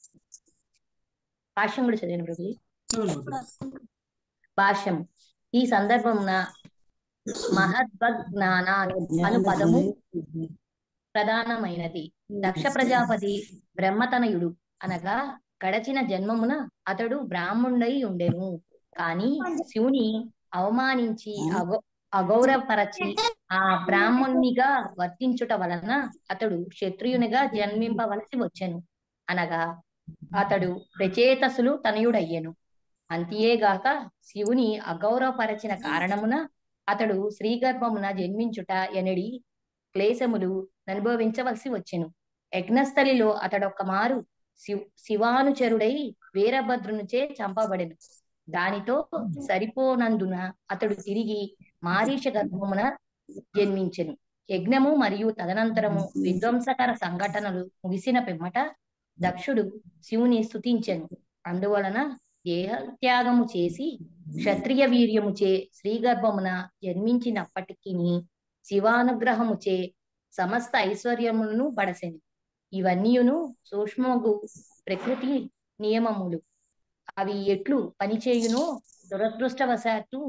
భాష్యం కూడా చదివాను ప్రభు చదవండి మాతాజీ. భాష్యం ఈ సందర్భమున మహద్వజ్ఞాన అను పదము ప్రధానమైనది దక్ష ప్రజాపతి బ్రహ్మతనయుడు అనగా గడచిన జన్మమున అతడు బ్రాహ్మణుడై ఉండెను కాని శివుని అవమానించి అగౌ అగౌరవపరచి ఆ బ్రాహ్మణునిగా వర్తించుట వలన అతడు క్షత్రియునిగా జన్మింపవలసి వచ్చెను అనగా అతడు ప్రచేతసులు తనయుడయ్యెను అంతియేగాక శివుని అగౌరవపరచిన కారణమున అతడు శ్రీగర్భమున జన్మించుట ఎనడి క్లేశములు అనుభవించవలసి వచ్చెను యజ్ఞస్థలిలో అతడొక్క మారు శివ్ శివానుచరుడై వీరభద్రునిచే చంపబడెను దానితో సరిపోనందున అతడు తిరిగి మారీష గర్భమున జన్మించెను యజ్ఞము మరియు తదనంతరము విధ్వంసకర సంఘటనలు ముగిసిన పిమ్మట దక్షుడు శివుని స్తుతించెను అందువలన దేహత్యాగము చేసి క్షత్రియ వీర్యముచే శ్రీగర్భమున జన్మించినప్పటికీ శివానుగ్రహముచే సమస్త ఐశ్వర్యములను బడసెను ఇవన్నీయును సూక్ష్మగు ప్రకృతి నియమములు అవి ఎట్లు పనిచేయునో దురదృష్టవశాత్తు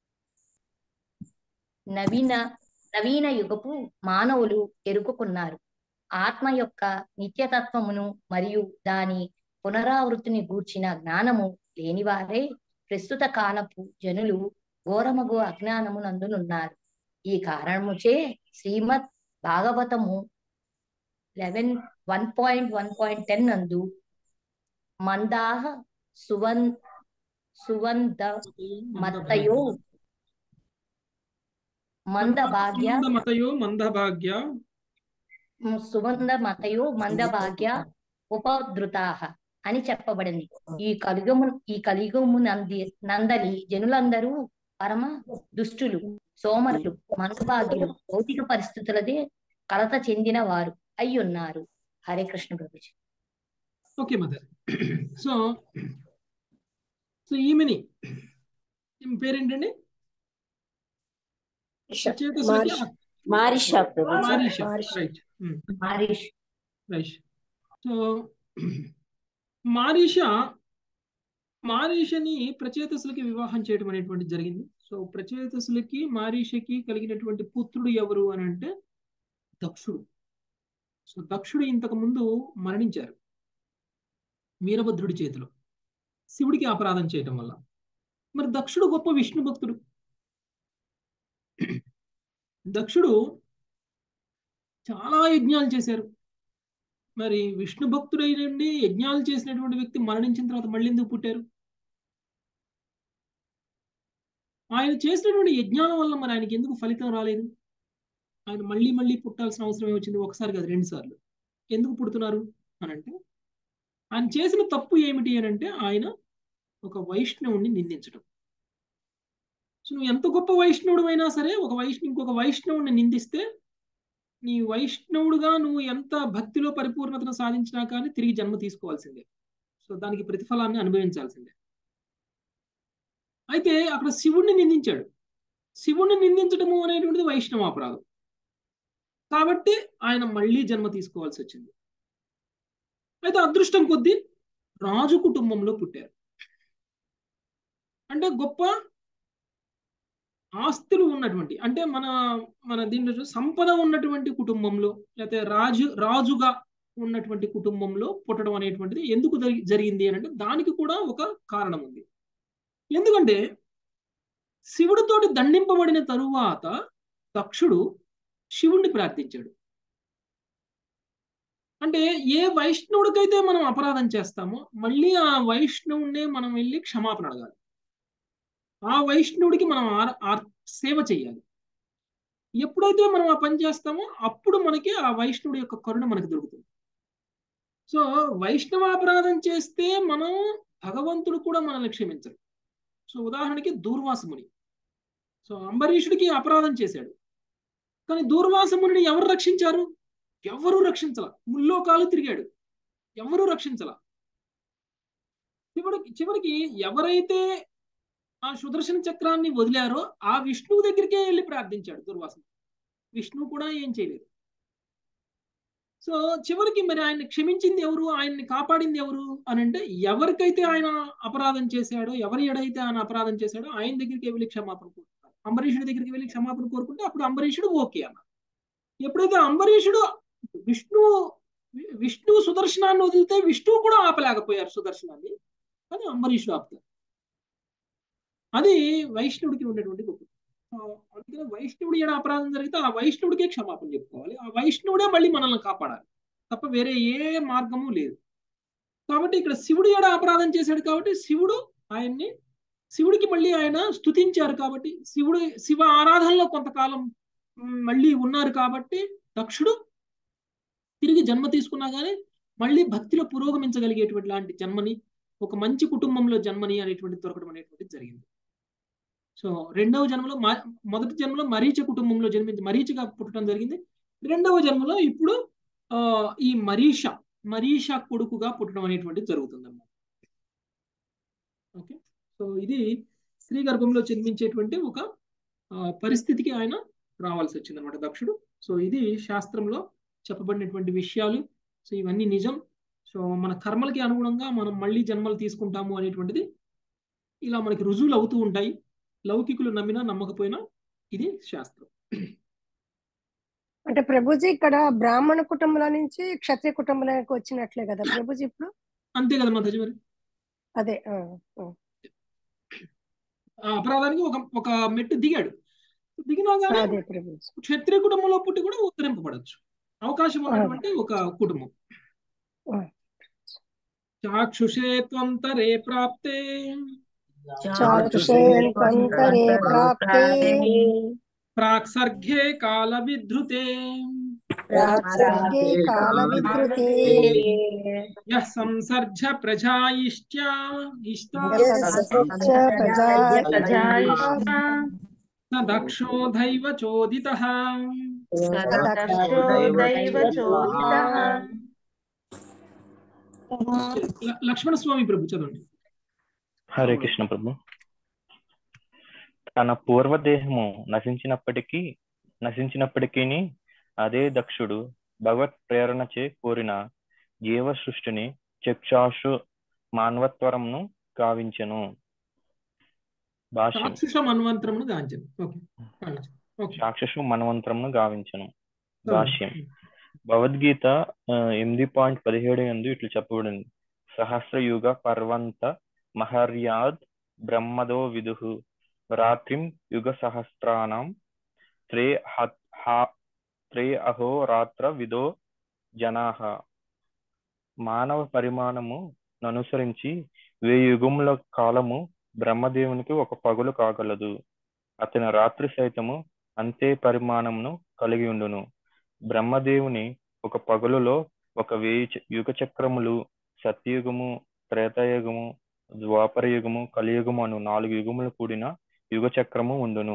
నవీన నవీన యుగపు మానవులు ఎరుకుకున్నారు ఆత్మ యొక్క నిత్యతత్వమును మరియు దాని పునరావృతిని గూర్చిన జ్ఞానము లేనివారే ప్రస్తుత కాలపు జనులు ఘోరమగు అజ్ఞానము నందునున్నారు ఈ కారణముచే శ్రీమద్ భాగవతము eleven one point one point ten నందు మందాహ సువన్ సువంద మత్తయో మంద భాగ్య సుమంద మతయో మందభాగ్య సుగంధ మతయో మందభాగ్య ఉపధృతాహ అని చెప్పబడింది ఈ కలిగము ఈ కలిగము నంది నందలి జనులందరూ పరమ దుష్టులు సోమరులు మందభాగ్యులు భౌతిక పరిస్థితులదే కలత చెందిన వారు అయి ఉన్నారు హరే కృష్ణ ప్రభుజీ ఓకే మదర్ సో సో ఈమెని ఈమె పేరేంటండి చేతసులకి మారిషా ప్రభు Marisha Marisha. Right Harish right so Marisha మారీషని ప్రచేతసులకి వివాహం చేయడం అనేటువంటి జరిగింది సో ప్రచేతసులకి మారీషకి కలిగినటువంటి పుత్రుడు ఎవరు అని అంటే దక్షుడు సో దక్షుడు ఇంతకు ముందు మరణించారు వీరభద్రుడి చేతిలో శివుడికి అపరాధం చేయటం వల్ల మరి దక్షుడు గొప్ప విష్ణు భక్తుడు దక్షుడు చాలా యజ్ఞాలు చేశారు మరి విష్ణు భక్తుడైనండి యజ్ఞాలు చేసినటువంటి వ్యక్తి మరణించిన తర్వాత మళ్ళీ ఎందుకు పుట్టారు ఆయన చేసినటువంటి యజ్ఞాల వల్ల మరి ఆయనకి ఎందుకు ఫలితం రాలేదు ఆయన మళ్ళీ మళ్ళీ పుట్టాల్సిన అవసరం వచ్చింది ఒకసారి కాదు రెండు సార్లు ఎందుకు పుడుతున్నారు అని అంటే ఆయన చేసిన తప్పు ఏమిటి అని అంటే ఆయన ఒక వైష్ణవుణ్ణి నిందించడం సో నువ్వు ఎంత గొప్ప వైష్ణవుడు అయినా సరే ఒక వైష్ణవు ఇంకొక వైష్ణవుడిని నిందిస్తే నీ వైష్ణవుడుగా నువ్వు ఎంత భక్తిలో పరిపూర్ణతను సాధించినా కానీ తిరిగి జన్మ తీసుకోవాల్సిందే సో దానికి ప్రతిఫలాన్ని అనుభవించాల్సిందే అయితే అక్కడ శివుణ్ణి నిందించాడు శివుణ్ణి నిందించడము అనేటువంటిది వైష్ణవ అపరాధం కాబట్టి ఆయన మళ్ళీ జన్మ తీసుకోవాల్సి వచ్చింది అయితే అదృష్టం కొద్దీ రాజు కుటుంబంలో పుట్టారు అంటే గొప్ప ఆస్తులు ఉన్నటువంటి అంటే మన మన దీంట్లో చూ- సంపద ఉన్నటువంటి కుటుంబంలో లేకపోతే రాజు రాజుగా ఉన్నటువంటి కుటుంబంలో పుట్టడం అనేటువంటిది ఎందుకు జరి- జరిగింది అని అంటే దానికి కూడా ఒక కారణం ఉంది ఎందుకంటే శివుడితోటి దండింపబడిన తరువాత దక్షుడు శివుణ్ణి ప్రార్థించాడు అంటే ఏ వైష్ణవుడికైతే మనం అపరాధం చేస్తామో మళ్ళీ ఆ వైష్ణవుణ్ణే మనం వెళ్ళి క్షమాపణ అడగాలి ఆ వైష్ణవుడికి మనం ఆర్- ఆర్- సేవ చేయాలి ఎప్పుడైతే మనం ఆ పని చేస్తామో అప్పుడు మనకి ఆ వైష్ణవుడి యొక్క కరుణ మనకి దొరుకుతుంది సో వైష్ణవాపరాధం చేస్తే మనం భగవంతుడు కూడా మనల్ని క్షమించరు సో ఉదాహరణకి దూర్వాసముని సో అంబరీషుడికి అపరాధం చేశాడు కానీ దూర్వాస మునిని ఎవరు రక్షించారు ఎవరు రక్షించాల ముల్లోకాలు తిరిగాడు ఎవరు రక్షించాల చివరికి చివరికి ఎవరైతే ఆ సుదర్శన చక్రాన్ని వదిలారో ఆ విష్ణువు దగ్గరికే వెళ్ళి ప్రార్థించాడు దుర్వాసన విష్ణువు కూడా ఏం చేయలేదు సో చివరికి మరి ఆయన్ని క్షమించింది ఎవరు ఆయన్ని కాపాడింది ఎవరు అని అంటే ఎవరికైతే ఆయన అపరాధం చేశాడో ఎవరి ఎడైతే ఆయన అపరాధం చేశాడో ఆయన దగ్గరికి వెళ్ళి క్షమాపణ కోరుకుంటారు అంబరీషుడి దగ్గరికి వెళ్ళి క్షమాపణ కోరుకుంటే అప్పుడు అంబరీషుడు ఓకే అన్న ఎప్పుడైతే అంబరీషుడు విష్ణువు విష్ణువు సుదర్శనాన్ని వదిలితే విష్ణువు కూడా ఆపలేకపోయారు సుదర్శనాన్ని కానీ అంబరీషుడు ఆపుతారు అది వైష్ణవుడికి ఉండేటువంటి గొప్ప అందుకని వైష్ణవుడి ఏడ అపరాధం జరిగితే ఆ వైష్ణవుడికే క్షమాపణ చెప్పుకోవాలి ఆ వైష్ణవుడే మళ్ళీ మనల్ని కాపాడాలి తప్ప వేరే ఏ మార్గము లేదు కాబట్టి ఇక్కడ శివుడు ఏడ అపరాధం చేశాడు కాబట్టి శివుడు ఆయన్ని శివుడికి మళ్ళీ ఆయన స్తుతించారు కాబట్టి శివుడు శివ ఆరాధనలో కొంతకాలం మళ్ళీ ఉన్నారు కాబట్టి దక్షుడు తిరిగి జన్మ తీసుకున్నా కానీ మళ్ళీ భక్తిలో పురోగమించగలిగేటువంటి లాంటి జన్మని ఒక మంచి కుటుంబంలో జన్మని అనేటువంటి దొరకడం అనేటువంటిది జరిగింది సో రెండవ జన్మలో మొదటి జన్మలో మరీచ కుటుంబంలో జన్మించి మరీచగా పుట్టడం జరిగింది రెండవ జన్మలో ఇప్పుడు ఆ ఈ మరీష మరీష కొడుకుగా పుట్టడం అనేటువంటిది జరుగుతుంది అన్నమాట ఓకే సో ఇది స్త్రీ గర్భంలో జన్మించేటువంటి ఒక పరిస్థితికి ఆయన రావాల్సి వచ్చింది అనమాట దక్షుడు సో ఇది శాస్త్రంలో చెప్పబడినటువంటి విషయాలు సో ఇవన్నీ నిజం సో మన కర్మలకి అనుగుణంగా మనం మళ్ళీ జన్మలు తీసుకుంటాము అనేటువంటిది ఇలా మనకి రుజువులు అవుతూ ఉంటాయి లౌకికులు నమ్మినా నమ్మకపోయినా ఇది శాస్త్రం అంటే ప్రభుజీ ఇక్కడ బ్రాహ్మణ కుటుంబంలో నుంచి క్షత్రియ కుటుంబంలోకి వచ్చినట్లే కదా ప్రభుజీ ఇప్పుడు అంతే కదా మాతాజీ మరి అదే ఆ అపరాధానికి ఒక ఒక మెట్టు దిగాడు దిగినా కానీ అదే ప్రభుజీ క్షత్రియ కుటుంబంలో పుట్టి కూడా ఉత్తరింపబడచ్చు అవకాశం ఉన్నటువంటి ఒక కుటుంబం చాక్షుషే త్వంతరే ప్రాప్తే చాక్షుషేన్వంతరే ప్రాప్తే ప్రాక్సర్గే కాల విధృతే ప్రాక్సర్గే కాల విధృతే యః సంసర్జ ప్రజాయిష్ట్యా ఇష్టా స దక్షో దైవ చోదితః లక్ష్మణ స్వామి ప్రభు చదవండి హరే కృష్ణ ప్రభు తన పూర్వదేహము నశించినప్పటికీ నశించినప్పటికీ అదే దక్షుడు భగవత్ ప్రేరణచే కోరిన జీవ సృష్టిని చక్షాషు మానవత్వరంను గావించెను భాష్యం చాక్షుష మన్వంతరమును గాంచను ఓకే ఓకే చాక్షుషు మన్వంతరమును గావించెను భాష్యం భగవద్గీత ఎనిమిది పాయింట్ పదిహేడు ఎందు ఇట్లు చెప్పబడింది సహస్రయుగ పర్వంత మహర్యాద్ బ్రహ్మదో విదుహు రాత్రిం యుగ సహస్రాణం త్రే త్రే అహో రాత్ర విదో జనాహ మానవ పరిమాణము అనుసరించి వెయ్యి యుగముల కాలము బ్రహ్మదేవునికి ఒక పగులు కాగలదు అతని రాత్రి సైతము అంతే పరిమాణమును కలిగి ఉండును బ్రహ్మదేవుని ఒక పగులులో ఒక వెయ్యి యుగ చక్రములు సత్యయుగము త్రేతాయుగము ద్వాపర యుగము కలియుగము అను నాలుగు యుగములు కూడిన యుగ చక్రము ఉండును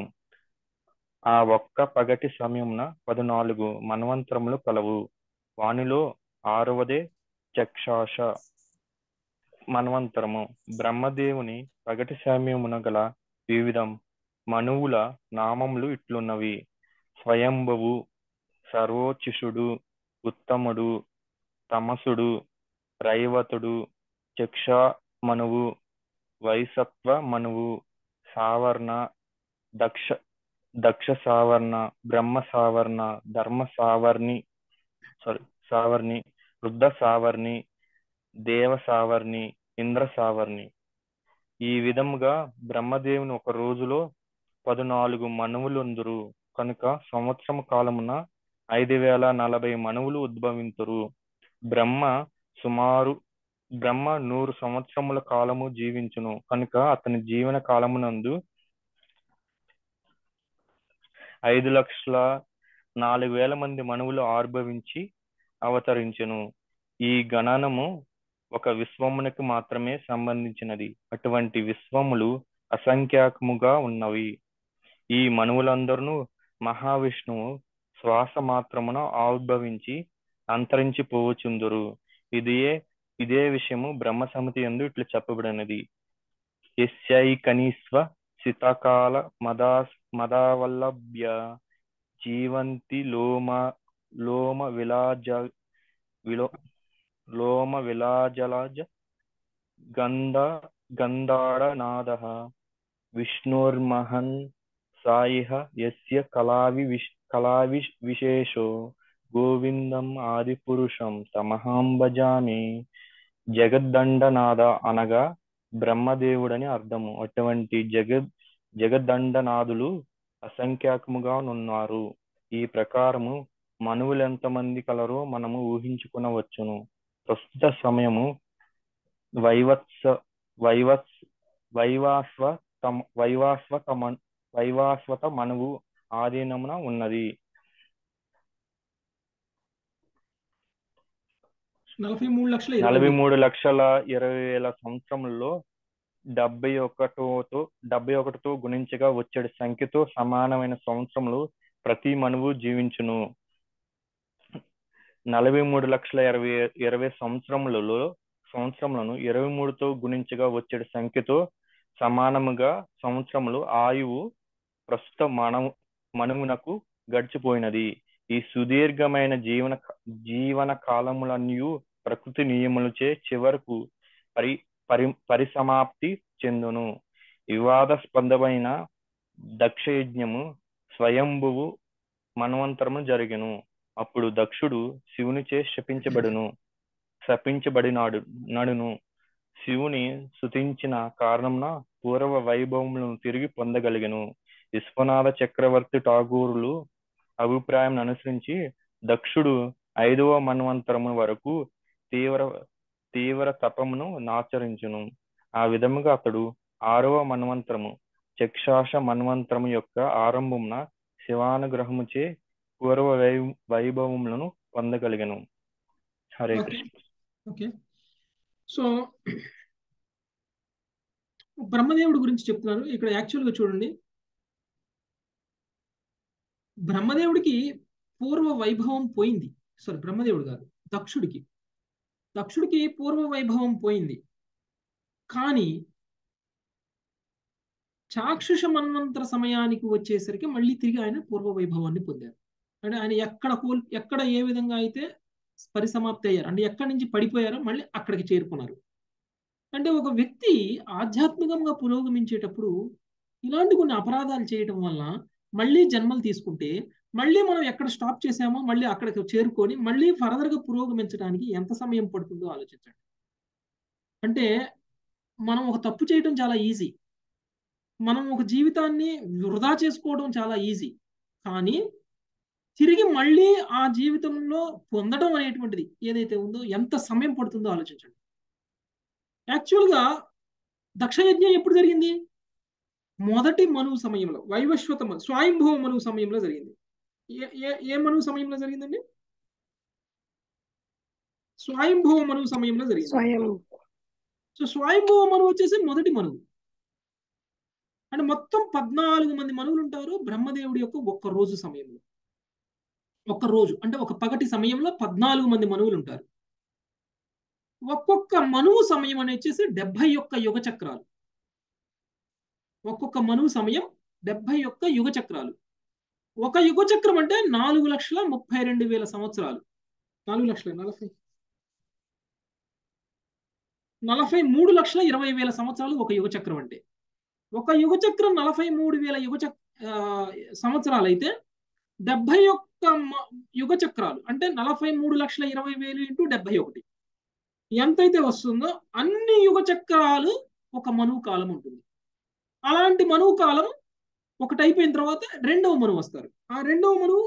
ఆ ఒక్క పగటి సమయమున పద్నాలుగు మన్వంతరములు కలవు వానిలో ఆరవదే చక్షాష మన్వంతరము బ్రహ్మదేవుని పగటి సమయమున గల వివిధం మనువుల నామములు ఇట్లున్నవి స్వయంభవు సర్వోచిషుడు ఉత్తముడు తమసుడు రైవతుడు చక్ష మనువు వైసత్వ మనువు సావర్ణ దక్ష దక్ష సావర్ణ బ్రహ్మ సావర్ణ ధర్మ సావర్ణి సారీ సావర్ణి వృద్ధ సావర్ణి దేవ సావర్ణి ఇంద్ర సావర్ణి ఈ విధముగా బ్రహ్మదేవుని ఒక రోజులో పద్నాలుగు మనువులుందురు కనుక సంవత్సరం కాలమున ఐదు వేల నలభై మనువులు ఉద్భవింతురు బ్రహ్మ సుమారు బ్రహ్మ నూరు సంవత్సరముల కాలము జీవించును కనుక అతని జీవన కాలమునందు ఐదు లక్షల నాలుగు వేల మంది మనువులు ఆర్భవించి అవతరించును ఈ గణనము ఒక విశ్వమునికి మాత్రమే సంబంధించినది అటువంటి విశ్వములు అసంఖ్యాకముగా ఉన్నవి ఈ మనువులందరూ మహావిష్ణువు శ్వాస మాత్రమున ఆవిర్భవించి అంతరించి పోవచుందురు ఇదే ఇదే విషయము బ్రహ్మ సమితి ఎందు ఇట్లా చెప్పబడినది యస్యైకనీస్వ శితకాల మదా మదావల్లభ్య జీవంతి లోమ లోమ విలాజ విలో లోమ విలాజలాజ గంధ గంధాడనాద విష్ణుర్మహన్ సాయిహ యస్య కళావి విశ్ కళావి విశేషో గోవిందం ఆదిపురుషం తమహాం భజామి జగద్దండనాద అనగా బ్రహ్మదేవుడని అర్థము అటువంటి జగద్ జగద్దండనాథులు అసంఖ్యాకముగా ఉన్నారు ఈ ప్రకారము మనువులు ఎంతమంది కలరో మనము ఊహించుకునవచ్చును ప్రస్తుత సమయము వైవత్స వైవత్స వైవాస్వ తమ వైవాస్వత మన వైవాస్వత మనువు ఆధీనమున ఉన్నది నలభై మూడు లక్షల ఇరవై నలభై వేలు. మూడు లక్షల ఇరవై వేల సంవత్సరములలో డెబ్బై ఒకటితో డెబ్బై ఒకటితో గుణించగా వచ్చే సంఖ్యతో సమానమైన సంవత్సరములు ప్రతి మనువు జీవించును నలభై మూడు లక్షల ఇరవై ఇరవై సంవత్సరములలో సంవత్సరములను ఇరవై మూడుతో గుణించగా వచ్చే సంఖ్యతో సమానముగా సంవత్సరములు ఆయువు ప్రస్తుత మనము మనువునకు గడిచిపోయినది ఈ సుదీర్ఘమైన జీవన జీవన కాలములన్నీ ప్రకృతి నియములచే చివరకు పరి పరి పరిసమాప్తి చెందును వివాదాస్పదమైన దక్షయజ్ఞము స్వయంభువు మనవంతరము జరిగెను అప్పుడు దక్షుడు శివునిచే శపించబడును శపించబడినాడు నడును శివుని స్తుతించిన కారణమున పూర్వ వైభవములను తిరిగి పొందగలిగెను విశ్వనాథ చక్రవర్తి ఠాగూరులు అభిప్రాయం అనుసరించి దక్షుడు ఐదవ మన్వంతరము వరకు తీవ్ర తీవ్ర తపమును నాచరించును ఆ విధముగా అతడు ఆరవ మన్వంతరము చక్షాష మన్వంతరము యొక్క ఆరంభమున శివానుగ్రహముచే పూర్వ వై వైభవములను పొందగలిగను Hare okay Krishna okay so బ్రహ్మదేవుడి గురించి చెప్తున్నారు ఇక్కడ యాక్చువల్గా చూడండి బ్రహ్మదేవుడికి పూర్వ వైభవం పోయింది సారీ బ్రహ్మదేవుడు కాదు దక్షుడికి దక్షుడికి పూర్వ వైభవం పోయింది కానీ చాక్షుష మన్వంతర సమయానికి వచ్చేసరికి మళ్ళీ తిరిగి ఆయన పూర్వ వైభవాన్ని పొందారు అంటే ఆయన ఎక్కడ కోల్ ఎక్కడ ఏ విధంగా అయితే పరిసమాప్తి అయ్యారు అంటే ఎక్కడి నుంచి పడిపోయారో మళ్ళీ అక్కడికి చేరుకున్నారు అంటే ఒక వ్యక్తి ఆధ్యాత్మికంగా పురోగమించేటప్పుడు ఇలాంటి కొన్ని అపరాధాలు చేయటం వల్ల మళ్ళీ జన్మలు తీసుకుంటే మళ్ళీ మనం ఎక్కడ స్టాప్ చేసామో మళ్ళీ అక్కడికి చేరుకొని మళ్ళీ ఫర్దర్గా పురోగమించడానికి ఎంత సమయం పడుతుందో ఆలోచించండి అంటే మనం ఒక తప్పు చేయడం చాలా ఈజీ మనం ఒక జీవితాన్ని వృధా చేసుకోవడం చాలా ఈజీ కానీ తిరిగి మళ్ళీ ఆ జీవితంలో పొందడం అనేటువంటిది ఏదైతే ఉందో ఎంత సమయం పడుతుందో ఆలోచించండి యాక్చువల్గా దక్షయజ్ఞం ఎప్పుడు జరిగింది మొదటి మనువు సమయంలో వైవస్వత మను స్వయంభవ మనువు సమయంలో జరిగింది ఏ ఏ ఏ మనువు సమయంలో జరిగిందండి స్వయంభవ మనువు సమయంలో జరిగింది స్వయం సో స్వయంభవ మనువు వచ్చేసి మొదటి మనువు అంటే మొత్తం పద్నాలుగు మంది మనువులు ఉంటారు బ్రహ్మదేవుడి యొక్క ఒక్క రోజు సమయంలో ఒక్క రోజు అంటే ఒక పగటి సమయంలో పద్నాలుగు మంది మనువులు ఉంటారు ఒక్కొక్క మనువు సమయం అని వచ్చేసి డెబ్బై ఒక్క యుగ చక్రాలు ఒక్కొక్క మనువు సమయం డెబ్బై ఒక్క యుగ చక్రాలు ఒక యుగ చక్రం అంటే నాలుగు లక్షల ముప్పై రెండు వేల సంవత్సరాలు నాలుగు లక్షల నలభై నలభై మూడు లక్షల ఇరవై వేల సంవత్సరాలు ఒక యుగ చక్రం అంటే ఒక యుగ చక్రం నలభై మూడు వేల యుగ చక్ సంవత్సరాలు అయితే డెబ్బై ఒక్క యుగ చక్రాలు అంటే నలభై మూడు లక్షల ఇరవై వేలు ఇంటూ డెబ్బై ఒకటి ఎంతైతే వస్తుందో అన్ని యుగ చక్రాలు ఒక మనువు కాలం ఉంటుంది అలాంటి మనువు కాలం ఒకటి అయిపోయిన తర్వాత రెండవ మనువు వస్తారు ఆ రెండవ మనువు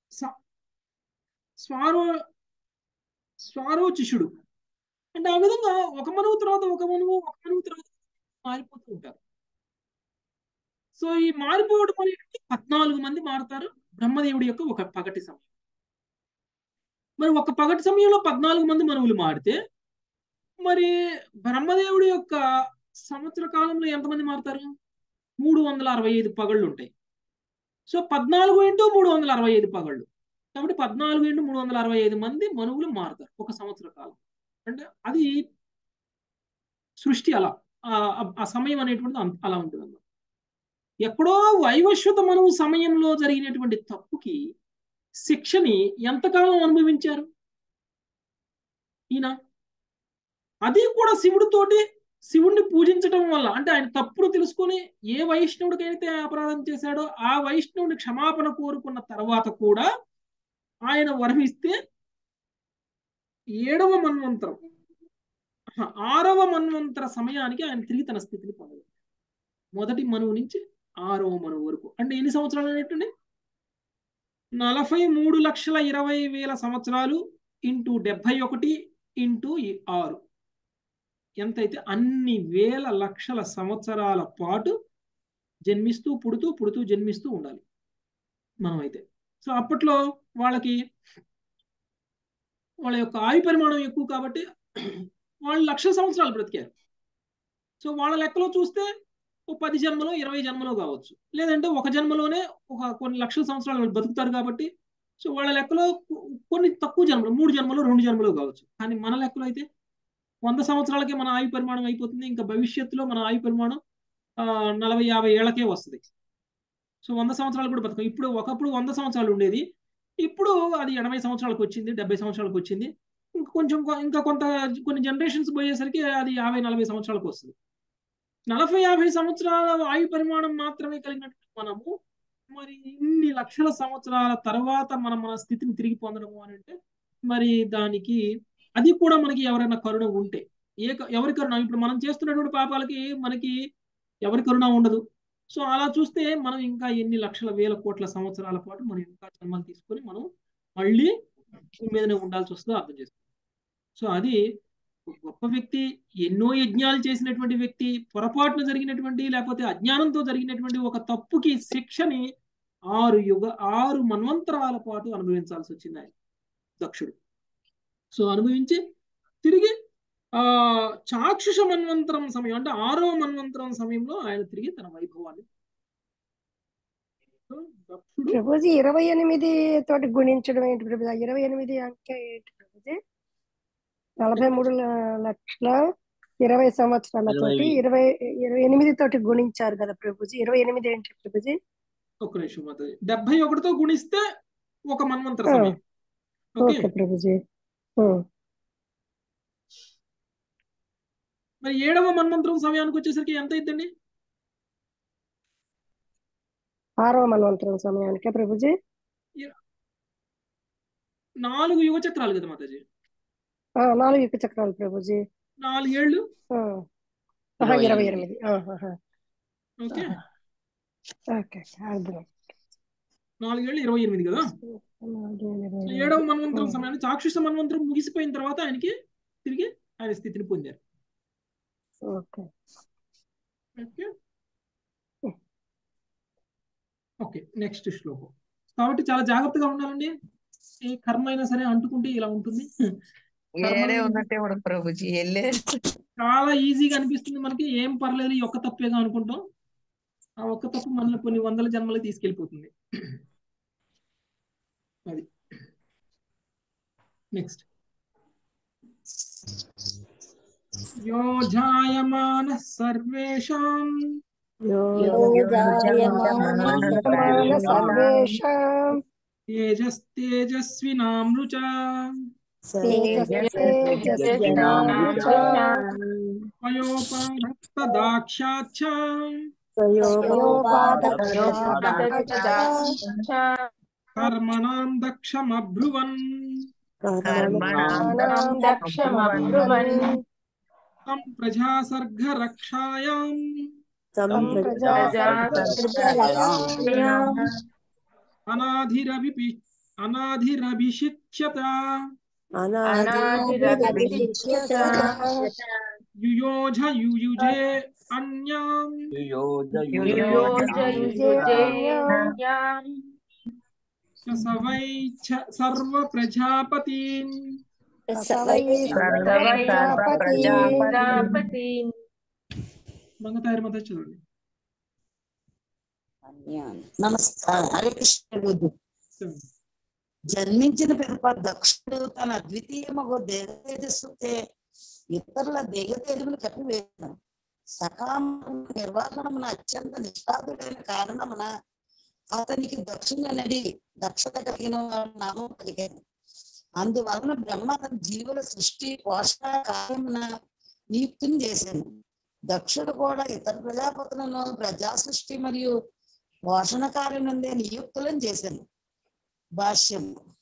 స్వారో స్వారోచిషుడు అంటే ఆ విధంగా ఒక మనువు తర్వాత ఒక మనువు ఒక మనువు తర్వాత మారిపోతూ ఉంటారు సో ఈ మారిపోవడం అనేది పద్నాలుగు మంది మారుతారు బ్రహ్మదేవుడి యొక్క ఒక పగటి సమయం మరి ఒక పగటి సమయంలో పద్నాలుగు మంది మనువులు మారితే మరి బ్రహ్మదేవుడి యొక్క సంవత్సర కాలంలో ఎంతమంది మారుతారు మూడు వందల అరవై ఐదు పగళ్ళు ఉంటాయి సో పద్నాలుగు ఇంటూ మూడు వందల అరవై ఐదు పగళ్ళు కాబట్టి పద్నాలుగు ఇంటూ మూడు వందల అరవై ఐదు మంది మనువులు మారుతారు ఒక సంవత్సర కాలం అంటే అది సృష్టి అలా ఆ- ఆ సమయం అనేటువంటిది అంత- అలా ఉంటుంది అన్నమాట ఎక్కడో వైవస్వత మనువు సమయంలో జరిగినటువంటి తప్పుకి శిక్షని ఎంతకాలం అనుభవించారు ఈయన అది కూడా శివుడితోటి శివుణ్ణి పూజించడం వల్ల అంటే ఆయన తప్పును తెలుసుకొని ఏ వైష్ణవుడికైతే అపరాధం చేశాడో ఆ వైష్ణవుని క్షమాపణ కోరుకున్న తర్వాత కూడా ఆయన వరమిస్తే ఏడవ మన్వంతరం ఆహా, ఆరవ మన్వంతర సమయానికి ఆయన తిరిగి తన స్థితిని పొందదు మొదటి మనువు నుంచి ఆరవ మనువు వరకు అంటే ఎన్ని సంవత్సరాలు అనేటండి నలభై మూడు లక్షల ఇరవై వేల సంవత్సరాలు ఇంటూ డెబ్బై ఒకటి ఇంటూ ఈ ఆరు ఎంతైతే అన్ని వేల లక్షల సంవత్సరాల పాటు జన్మిస్తూ పుడుతూ పుడుతూ జన్మిస్తూ ఉండాలి మనమైతే సో అప్పట్లో వాళ్ళకి వాళ్ళ యొక్క ఆయు పరిమాణం ఎక్కువ కాబట్టి వాళ్ళు లక్షల సంవత్సరాలు బ్రతికారు సో వాళ్ళ లెక్కలో చూస్తే ఓ పది జన్మలో ఇరవై జన్మలో కావచ్చు లేదంటే ఒక జన్మలోనే ఒక కొన్ని లక్షల సంవత్సరాలు వాళ్ళు బతుకుతారు కాబట్టి సో వాళ్ళ లెక్కలో కొ- కొన్ని తక్కువ జన్మలు మూడు జన్మలు రెండు జన్మలు కావచ్చు కానీ మన లెక్కలో అయితే వంద సంవత్సరాలకే మన ఆయు పరిమాణం అయిపోతుంది ఇంకా భవిష్యత్తులో మన ఆయు పరిమాణం ఆ, నలభై యాభై ఏళ్లకే వస్తుంది సో వంద సంవత్సరాలు కూడా బతుకం ఇప్పుడు ఒకప్పుడు వంద సంవత్సరాలు ఉండేది ఇప్పుడు అది ఎనభై సంవత్సరాలకు వచ్చింది డెబ్బై సంవత్సరాలకు వచ్చింది ఇంకా కొంచెం కొ- ఇంకా కొంత కొన్ని జనరేషన్స్ పోయేసరికి అది యాభై నలభై సంవత్సరాలకు వస్తుంది నలభై యాభై సంవత్సరాల ఆయు పరిమాణం మాత్రమే కలిగినట్టు మనము మరి ఇన్ని లక్షల సంవత్సరాల తర్వాత మనం మన స్థితిని తిరిగి పొందడము అని అంటే మరి దానికి అది కూడా మనకి ఎవరైనా కరుణ ఉంటే ఏ క- ఎవరి కరుణ ఇప్పుడు మనం చేస్తున్నటువంటి పాపాలకి మనకి ఎవరి కరుణ ఉండదు సో అలా చూస్తే మనం ఇంకా ఎన్ని లక్షల వేల కోట్ల సంవత్సరాల పాటు మనం ఇంకా జన్మలు తీసుకొని మనం మళ్ళీ భూమి మీదనే ఉండాల్సి వస్తుందో అర్థం చేసుకోవాలి సో అది ఒక గొప్ప వ్యక్తి ఎన్నో యజ్ఞాలు చేసినటువంటి వ్యక్తి పొరపాటున జరిగినటువంటి లేకపోతే అజ్ఞానంతో జరిగినటువంటి ఒక తప్పుకి శిక్షని ఆరు యుగ ఆరు మన్వంతరాల పాటు అనుభవించాల్సి వచ్చింది ఆయన దక్షుడు సో అనుభవించి తిరిగి ఆ చాక్షుష మన్వంతరం సమయం అంటే ఆరో మన్వంతరం సమయంలో ఆయన తిరిగి తన వైభవాన్ని సో దక్షుడు ప్రభుజీ ఇరవై ఎనిమిది తోటి గుణించడం ఏంటి ప్రభు ఇరవై ఎనిమిది అంటే ఏంటి ప్రభుజీ నలభై మూడు ల- లక్షల ఇరవై సంవత్సరాలతోటి ఇరవై ఇరవై ఎనిమిది తోటి గుణించారు కదా ప్రభుజీ ఇరవై ఎనిమిది ఏంటి ప్రభుజీ ఒక్క నిమిషం మాతాజీ డెబ్బై ఒకటితో గుణిస్తే ఒక మన్వంతర ఆ, సమయం ఓకే ఓకే ప్రభుజీ ఉం. మరి ఏడవ మన్వంతరం సమయానికి వచ్చేసరికి ఎంత అయిద్దండి ఆరవ మన్వంతరం సమయానికే ప్రభుజీ నాలుగు యుగ చక్రాలు కదా మాతాజీ ఆ, నాలుగు యుగ చక్రాలు ప్రభుజీ నాలుగేళ్లు ఆ. ఆహా, ఇరవై ఇరవై ఎనిమిది. ఎనిమిది ఆహాహా. ఓకే ఓకే అర్థం నాలుగేళ్లు ఇరవై ఎనిమిది కదా నాలుగు, ఇరవై సో ఎనిమిది. ఏడవ మన్వంతరం ఉం. సమయాన్ని చాక్షుష మన్వంతరం ముగిసిపోయిన తర్వాత ఆయనకి తిరిగి ఆయన స్థితిని పొందారు ఓకే ఓకే ఓకే నెక్స్ట్ శ్లోకం కాబట్టి చాలా జాగ్రత్తగా ఉండాలండి ఏ కర్మ అయినా సరే అంటుకుంటే ఇలా ఉంటుంది కర్మ ఏడే ఉన్నట్టే ఉండదు ప్రభుజీ వెళ్ళే చాలా ఈజీగా అనిపిస్తుంది మనకి ఏం పర్లేదు ఈ ఒక్క తప్పేగా అనుకుంటాం ఆ ఒక్క తప్పు మనల్ని కొన్ని వందల జన్మలకు తీసుకెళ్ళిపోతుంది అది నెక్స్ట్ యో జాయమాన సర్వేషాం సమాన సర్వేషాం తేజస్తేజస్వినామృచ వయోపాధక్తదాక్షాచ్చ కర్మణాం దక్షమబ్రువన్ తం ప్రజాసర్గరక్షాయాం అనాధిరభి అనాధిరభిషిచ్యత యుయోజ యుయుజే అన్యాం సవైచ్చ సర్వ ప్రజాపతీన్ మంగతాయర్ మత చదవండి నమస్కారం హరే కృష్ణ గురు చదవండి. జన్మించిన పిదప దక్షుడు తన అద్వితీయమగు దేహ తేజస్సుతే ఇతరుల దేహ తేజములు కప్పివేయను సకామ నిర్వహణమున అత్యంత నిష్ఠాతుడైన కారణమున అతనికి దక్షిణ నడి దక్షత కలిగిన వాడు నామం కలిగాను అందువలన బ్రహ్మ తన జీవుల సృష్టి పోషణ కార్యమున నియుక్తిని చేశాను దక్షుడు కూడా ఇతర ప్రజాపతులను ప్రజా సృష్టి మరియు పోషణ కార్యం నుండి నియుక్తులను చేశాను భాష్యం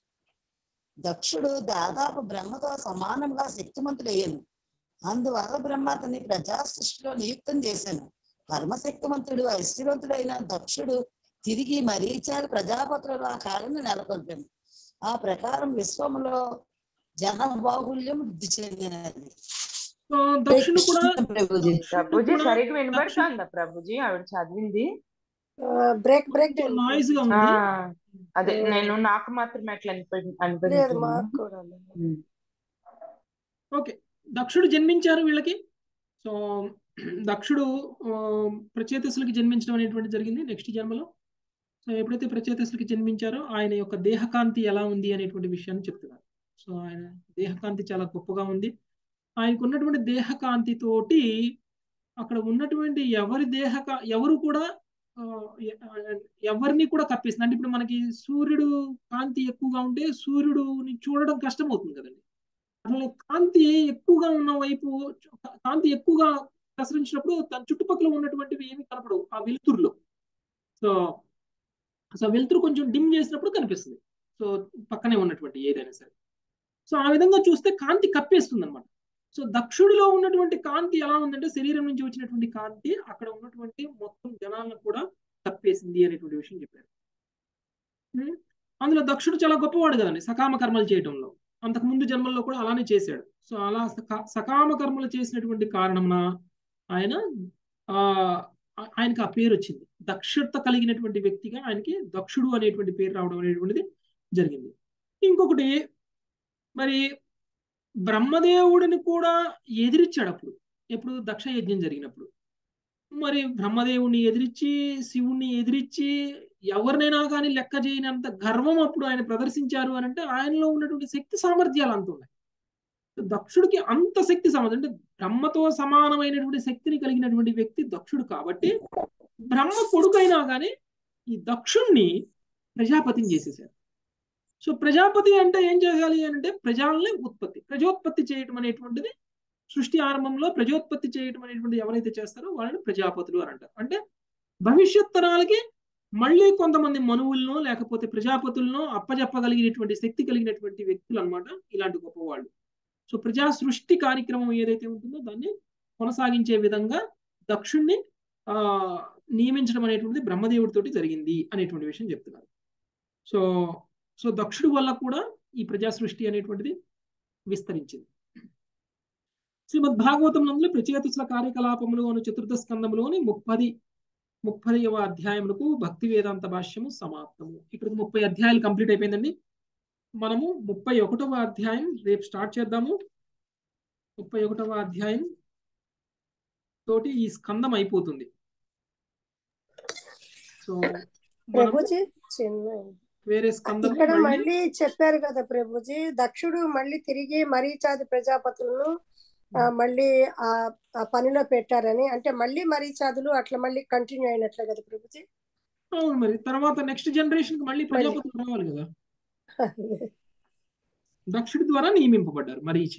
దక్షుడు దాదాపు బ్రహ్మతో సమానంగా శక్తిమంతుడయ్యాను అందువల్ల బ్రహ్మ అతన్ని ప్రజా సృష్టిలో నియుక్తం చేశాను పరమశక్తిమంతుడు ఐశ్వర్యవంతుడైన దక్షుడు తిరిగి మరీచాడు ప్రజాపతుల ఆ కాలాన్ని నెలకొల్పాను ఆ ప్రకారం విశ్వంలో జన బాహుల్యం వృద్ధి చెందినది సో దక్షుడు కూడా ప్రభుజీ ప్రభుజీ కూడా సరిగ్గా దక్షుడు వినబడుతుందా ప్రభుజీ ఆవిడ చదివింది బ్రేక్ బ్రేక్ కొంచెం నాయిస్ గా ఆ ఉంది అదే నేను నాకు మాత్రమే అట్లా అనిపి లేదు అనిపించింది మాకు కూడా ఉమ్. ఓకే దక్షుడు జన్మించారు వీళ్ళకి సో దక్షుడు ఆ, ప్రచేతసులకి జన్మించడం అనేటువంటి జరిగింది నెక్స్ట్ జన్మలో సో ఎప్పుడైతే ప్రచేతసులకి జన్మించారో ఆయన యొక్క దేహకాంతి ఎలా ఉంది అనేటువంటి విషయాన్ని చెప్తున్నారు సో ఆయన దేహకాంతి చాలా గొప్పగా ఉంది ఆయనకు ఉన్నటువంటి దేహకాంతి తోటి అక్కడ ఉన్నటువంటి ఎవరి దేహక ఎవరు కూడా ఆ, ఎ- ఆ, ఎవరిని కూడా కప్పేస్తుంది అంటే ఇప్పుడు మనకి సూర్యుడు కాంతి ఎక్కువగా ఉంటే సూర్యుడుని చూడడం కష్టం అవుతుంది కదండి అట్లా కాంతి ఎక్కువగా ఉన్న వైపు కాంతి ఎక్కువగా ప్రసరించినప్పుడు తన చుట్టుపక్కల ఉన్నటువంటివి ఏమి కనపడవు ఆ వెలుతురులో సో సో వెలుతురు కొంచెం డిమ్ చేసినప్పుడు కనిపిస్తుంది సో పక్కనే ఉన్నటువంటి ఏదైనా సరే సో ఆ విధంగా చూస్తే కాంతి కప్పేస్తుంది అనమాట సో దక్షుడిలో ఉన్నటువంటి కాంతి ఎలా ఉందంటే శరీరం నుంచి వచ్చినటువంటి కాంతి అక్కడ ఉన్నటువంటి మొత్తం జనాలను కూడా కప్పేసింది అనేటువంటి విషయం చెప్పారు ఉం? అందులో దక్షుడు చాలా గొప్పవాడు కదండి సకామ కర్మలు చేయటంలో అంతకు ముందు జన్మల్లో కూడా అలానే చేశాడు సో అలా సకా- సకామ కర్మలు చేసినటువంటి కారణమున ఆయన ఆ ఆ- ఆయనకి ఆ పేరు వచ్చింది దక్షత కలిగినటువంటి వ్యక్తిగా ఆయనకి దక్షుడు అనేటువంటి పేరు రావడం అనేటువంటిది జరిగింది ఇంకొకటి మరి బ్రహ్మదేవుడిని కూడా ఎదిరించాడు అప్పుడు ఎప్పుడు దక్ష యజ్ఞం జరిగినప్పుడు మరి బ్రహ్మదేవుడిని ఎదిరించి శివుణ్ణి ఎదిరించి ఎవరినైనా కానీ లెక్క చేయనంత గర్వం అప్పుడు ఆయన ప్రదర్శించారు అని అంటే ఆయనలో ఉన్నటువంటి శక్తి సామర్థ్యాలు అంత ఉన్నాయి దక్షుడికి అంత శక్తి సామర్థ్యం అంటే బ్రహ్మతో సమానమైనటువంటి శక్తిని కలిగినటువంటి వ్యక్తి దక్షుడు కాబట్టి బ్రహ్మ కొడుకైనా కానీ ఈ దక్షుణ్ణి ప్రజాపతిని చేసేసారు సో ప్రజాపతి అంటే ఏం చేయాలి అని అంటే ప్రజల్ని ఉత్పత్తి ప్రజోత్పత్తి చేయటం అనేటువంటిది సృష్టి ఆరంభంలో ప్రజోత్పత్తి చేయటం అనేటువంటిది ఎవరైతే చేస్తారో వాళ్ళని ప్రజాపతులు అని అంటారు అంటే భవిష్యత్ తరాలకి మళ్ళీ కొంతమంది మనువులను లేకపోతే ప్రజాపతులను అప్పజెప్పగలిగినటువంటి శక్తి కలిగినటువంటి వ్యక్తులు అన్నమాట ఇలాంటి గొప్పవాళ్ళు సో ప్రజా సృష్టి కార్యక్రమం ఏదైతే ఉంటుందో దాన్ని కొనసాగించే విధంగా దక్షుణ్ణి ఆ నియమించడం అనేటువంటిది బ్రహ్మదేవుడితోటి జరిగింది అనేటువంటి విషయం చెప్తున్నారు సో సో దక్షుడు వల్ల కూడా ఈ ప్రజా సృష్టి అనేటువంటిది విస్తరించింది శ్రీమద్ భాగవతం నందులో ప్రచేతసుల కార్యకలాపములు అను చతుర్థ స్కందములోని ముప్పది ముప్పైవ అధ్యాయములకు భక్తి వేదాంత భాష్యము సమాప్తము ఇక్కడికి ముప్పై అధ్యాయాలు కంప్లీట్ అయిపోయిందండి మనము ముప్పై ఒకటవ అధ్యాయం రేపు స్టార్ట్ చేద్దాము ముప్పై ఒకటవ అధ్యాయం తోటి ఈ స్కందం అయిపోతుంది సో మనము ప్రభుజీ చిన్న వేరే స్కందము ఇక్కడ మళ్ళీ మళ్ళీ చెప్పారు కదా ప్రభుజీ దక్షుడు మళ్ళీ తిరిగి మరీచాది ప్రజాపతులను ఆ, మళ్ళీ ఆ ఆ పనిలో పెట్టారని అంటే మళ్ళీ మరీచాదులు అట్లా మళ్ళీ కంటిన్యూ అయినట్లే కదా ప్రభుజీ అవును మరి తర్వాత నెక్స్ట్ జనరేషన్ కి మళ్ళీ మళ్ళీ ప్రజాపతులు రావాలి కదా దక్షుడి ద్వారా నియమింపబడ్డారు మరీచి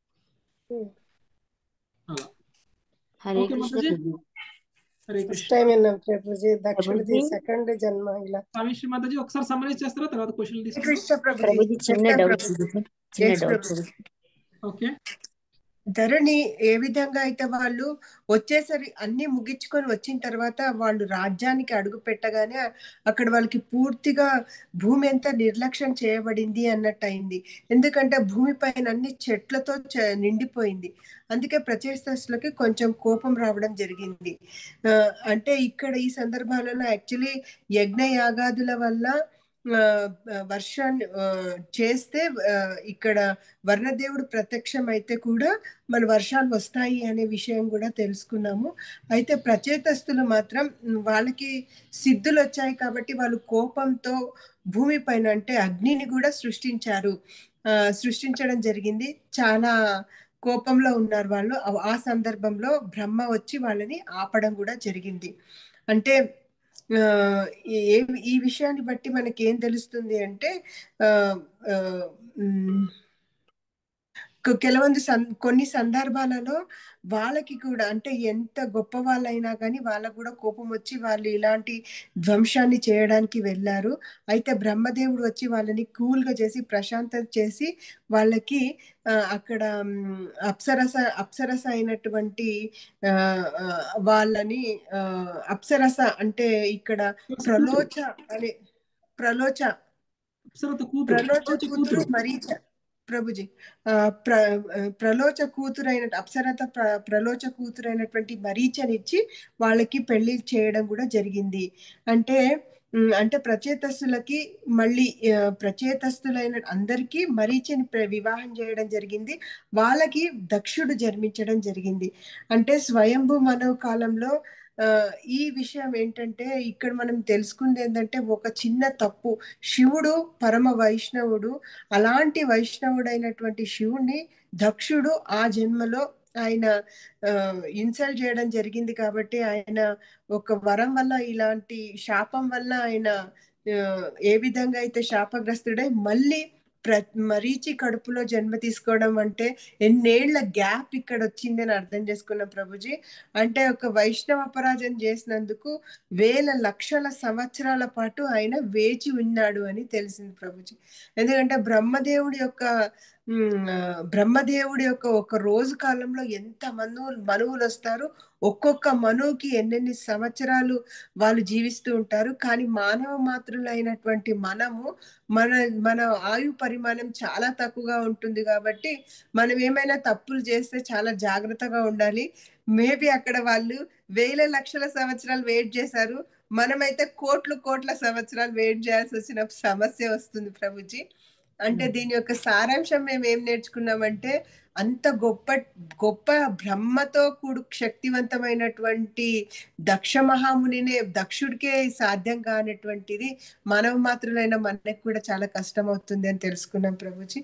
అలా హరే ఓకే కృష్ణ మాతాజీ ప్రభు హరే ఫస్ట్ కృష్ణ టైం విన్నాం ప్రభుజీ దక్షుడిది ప్రభుజీ సెకండ్ జన్మ ఇలా కామేశ్వరి మాతాజీ ఒకసారి సమరైజ్ చేస్తారా తర్వాత క్వశ్చన్ తీసుకుందాం కృష్ణ ప్రభుజీ ప్రభుజీ చిన్న చెప్తాను డౌట్ ప్రభుజీ చిన్న జై డౌట్ ప్రభు ప్రభుజీ ఓకే ధరణి ఏ విధంగా అయితే వాళ్ళు వచ్చేసరి అన్ని ముగించుకొని వచ్చిన తర్వాత వాళ్ళు రాజ్యానికి అడుగు పెట్టగానే అక్కడ వాళ్ళకి పూర్తిగా భూమి అంతా నిర్లక్ష్యం చేయబడింది అన్నట్టు అయింది ఎందుకంటే భూమి పైన అన్ని చెట్లతో చ- నిండిపోయింది అందుకే ప్రచేస్తలకి కొంచెం కోపం రావడం జరిగింది ఆ, అంటే ఇక్కడ ఈ సందర్భాలలో యాక్చువల్లీ యజ్ఞ యాగాదుల వల్ల ఆ, వర్షాన్ని ఆ, చేస్తే ఆ, ఇక్కడ వర్ణదేవుడు ప్రత్యక్షం అయితే కూడా మన వర్షాలు వస్తాయి అనే విషయం కూడా తెలుసుకున్నాము అయితే ప్రచేతస్తులు మాత్రం ఉమ్, వాళ్ళకి సిద్ధులు వచ్చాయి కాబట్టి వాళ్ళు కోపంతో భూమి పైన అంటే అగ్నిని కూడా సృష్టించారు ఆ, సృష్టించడం జరిగింది చాలా కోపంలో ఉన్నారు వాళ్ళు ఆ- ఆ సందర్భంలో బ్రహ్మ వచ్చి వాళ్ళని ఆపడం కూడా జరిగింది అంటే ఆ, ఏ ఈ విషయాన్ని బట్టి మనకి ఏం తెలుస్తుంది అంటే ఆ, ఆ, ఉమ్, కొ- ಕೆಲವೊಂದು సన్ కొన్ని సందర్భాలలో వాళ్ళకి కూడా అంటే ఎంత గొప్ప వాళ్ళైనా కానీ వాళ్ళకు కూడా కోపం వచ్చి వాళ్ళు ఇలాంటి ధ్వంసాన్ని చేయడానికి వెళ్ళారు అయితే బ్రహ్మదేవుడు వచ్చి వాళ్ళని కూల్ గా చేసి ప్రశాంతత చేసి వాళ్ళకి ఆ, అక్కడ మ్, అప్సరస అప్సరస అయినటువంటి ఆ, ఆ, వాళ్ళని ఆ, అప్సరస అంటే ఇక్కడ ప్రలోచ అనే ప్రలోచ అప్సరత కూతురు ప్రలోచ ప్రలోచ కూతురు కూతురు మరీచ ప్రభుజీ ఆ, ప్ర ఆ, ప్రలోచ కూతురైన అప్సరత ప్ర ప్రలోచ కూతురైనటువంటి మరీచనిచ్చి వాళ్ళకి పెళ్లి చేయడం కూడా జరిగింది అంటే ఉమ్, అంటే ప్రచేతస్సులకి మళ్ళీ ఆ, ప్రచేతస్థులైన అందరికీ మరీచిని ప్ర- వివాహం చేయడం జరిగింది వాళ్ళకి దక్షుడు జన్మించడం జరిగింది అంటే స్వయంభూ మనవ కాలంలో ఆ, ఈ విషయం ఏంటంటే ఇక్కడ మనం తెలుసుకుంది ఏంటంటే ఒక చిన్న తప్పు శివుడు పరమ వైష్ణవుడు అలాంటి వైష్ణవుడైనటువంటి శివుణ్ణి దక్షుడు ఆ జన్మలో ఆయన ఇన్సల్ట్ చేయడం జరిగింది కాబట్టి ఆయన ఒక వరం వల్ల ఇలాంటి శాపం వల్ల ఆయన ఆ, ఏ విధంగా అయితే శాపగ్రస్తుడై మళ్ళీ ప్ర మరీచి కడుపులో జన్మ తీసుకోవడం అంటే ఎన్నేళ్ల గ్యాప్ ఇక్కడ వచ్చిందని అర్థం చేసుకున్నాం ప్రభుజీ అంటే ఒక వైష్ణవ అపరాధం చేసినందుకు వేల లక్షల సంవత్సరాల పాటు ఆయన వేచి ఉన్నాడు అని తెలిసింది ప్రభుజీ ఎందుకంటే బ్రహ్మదేవుడి యొక్క ఉమ్, ఆ, బ్రహ్మదేవుడి యొక్క ఒక రోజు కాలంలో ఎంత మనువులు మనువులు వస్తారు ఒక్కొక్క మనువుకి ఎన్నెన్ని సంవత్సరాలు వాళ్ళు జీవిస్తూ ఉంటారు కానీ మానవ మాతృలైనటువంటి మనము మన మన ఆయు పరిమాణం చాలా తక్కువగా ఉంటుంది కాబట్టి మనం ఏమైనా తప్పులు చేస్తే చాలా జాగ్రత్తగా ఉండాలి మేబీ అక్కడ వాళ్ళు వేల లక్షల సంవత్సరాలు వెయిట్ చేశారు మనమైతే కోట్లు కోట్ల సంవత్సరాలు వెయిట్ చేయాల్సి వచ్చిన సమస్య వస్తుంది ప్రభుజీ అంటే దీని యొక్క సారాంశం మేము ఏం నేర్చుకున్నామంటే అంత గొప్ప గొప్ప బ్రహ్మతో కూడు శక్తివంతమైనటువంటి దక్ష మహామునినే దక్షుడికే సాధ్యం కానటువంటిది మానవ మాత్రులైన మనకు కూడా చాలా కష్టం అవుతుంది అని తెలుసుకున్నాం ప్రభుజీ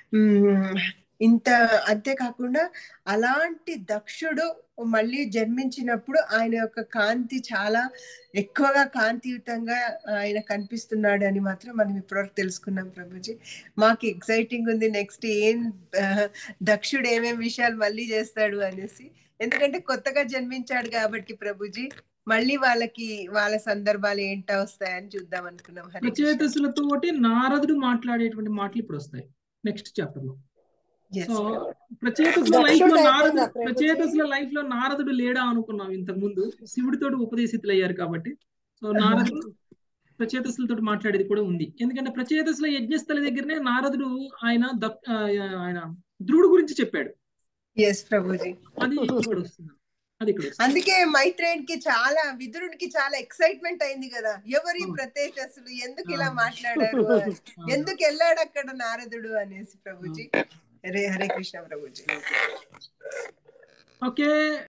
ఉమ్, ఇంత అంతేకాకుండా అలాంటి దక్షుడు మళ్ళీ జన్మించినప్పుడు ఆయన యొక్క కాంతి చాలా ఎక్కువగా కాంతియుతంగా ఆయన కనిపిస్తున్నాడు అని మాత్రం మనం ఇప్పటివరకు తెలుసుకున్నాం ప్రభుజీ మాకు ఎక్సైటింగ్ ఉంది నెక్స్ట్ ఏం ఆ, దక్షుడు ఏమేం విషయాలు మళ్ళీ చేస్తాడు అనేసి ఎందుకంటే కొత్తగా జన్మించాడు కాబట్టి ప్రభుజీ మళ్ళీ వాళ్ళకి వాళ్ళ సందర్భాలు ఏంటో వస్తాయని చూద్దాం అనుకున్నాం హరే కృష్ణ ప్రచేతసులతోటి నారదుడు మాట్లాడేటువంటి మాటలు ఇప్పుడు వస్తాయి నెక్స్ట్ చాప్టర్ లో Yes, సో Prabhu. ప్రచేతసుల లైఫ్ లో దక్షుడు నారదుడు అయిపోయిందా ప్రభుజీ ప్రచేతసుల లైఫ్ లో నారదుడు లేడా అనుకున్నాం ఇంతకు ముందు శివుడితోటి ఉపదేశితులు అయ్యారు కాబట్టి సో నారదుడు ప్రచేతసులతో మాట్లాడేది కూడా ఉంది ఎందుకంటే ప్రచేతసుల యజ్ఞస్థలి దగ్గరనే నారదుడు ఆయన దక్- ఆ, ఆయన ధ్రువుడు గురించి చెప్పాడు ఎస్ ప్రభుజీ అది ఇక్కడ వస్తుంది అది ఇక్కడ వస్తుంది అందుకే మైత్రేయునికి చాలా విదురునికి చాలా ఎక్సైట్మెంట్ అయింది కదా ఎవరి అవును. ప్రత్యేకస్తులు ఎందుకు ఆ, ఇలా మాట్లాడారు అవును. ఎందుకు వెళ్ళాడు అక్కడ నారదుడు అనేసి ప్రభుజీ హరే హరే కృష్ణ ప్రభుజీ ఓకే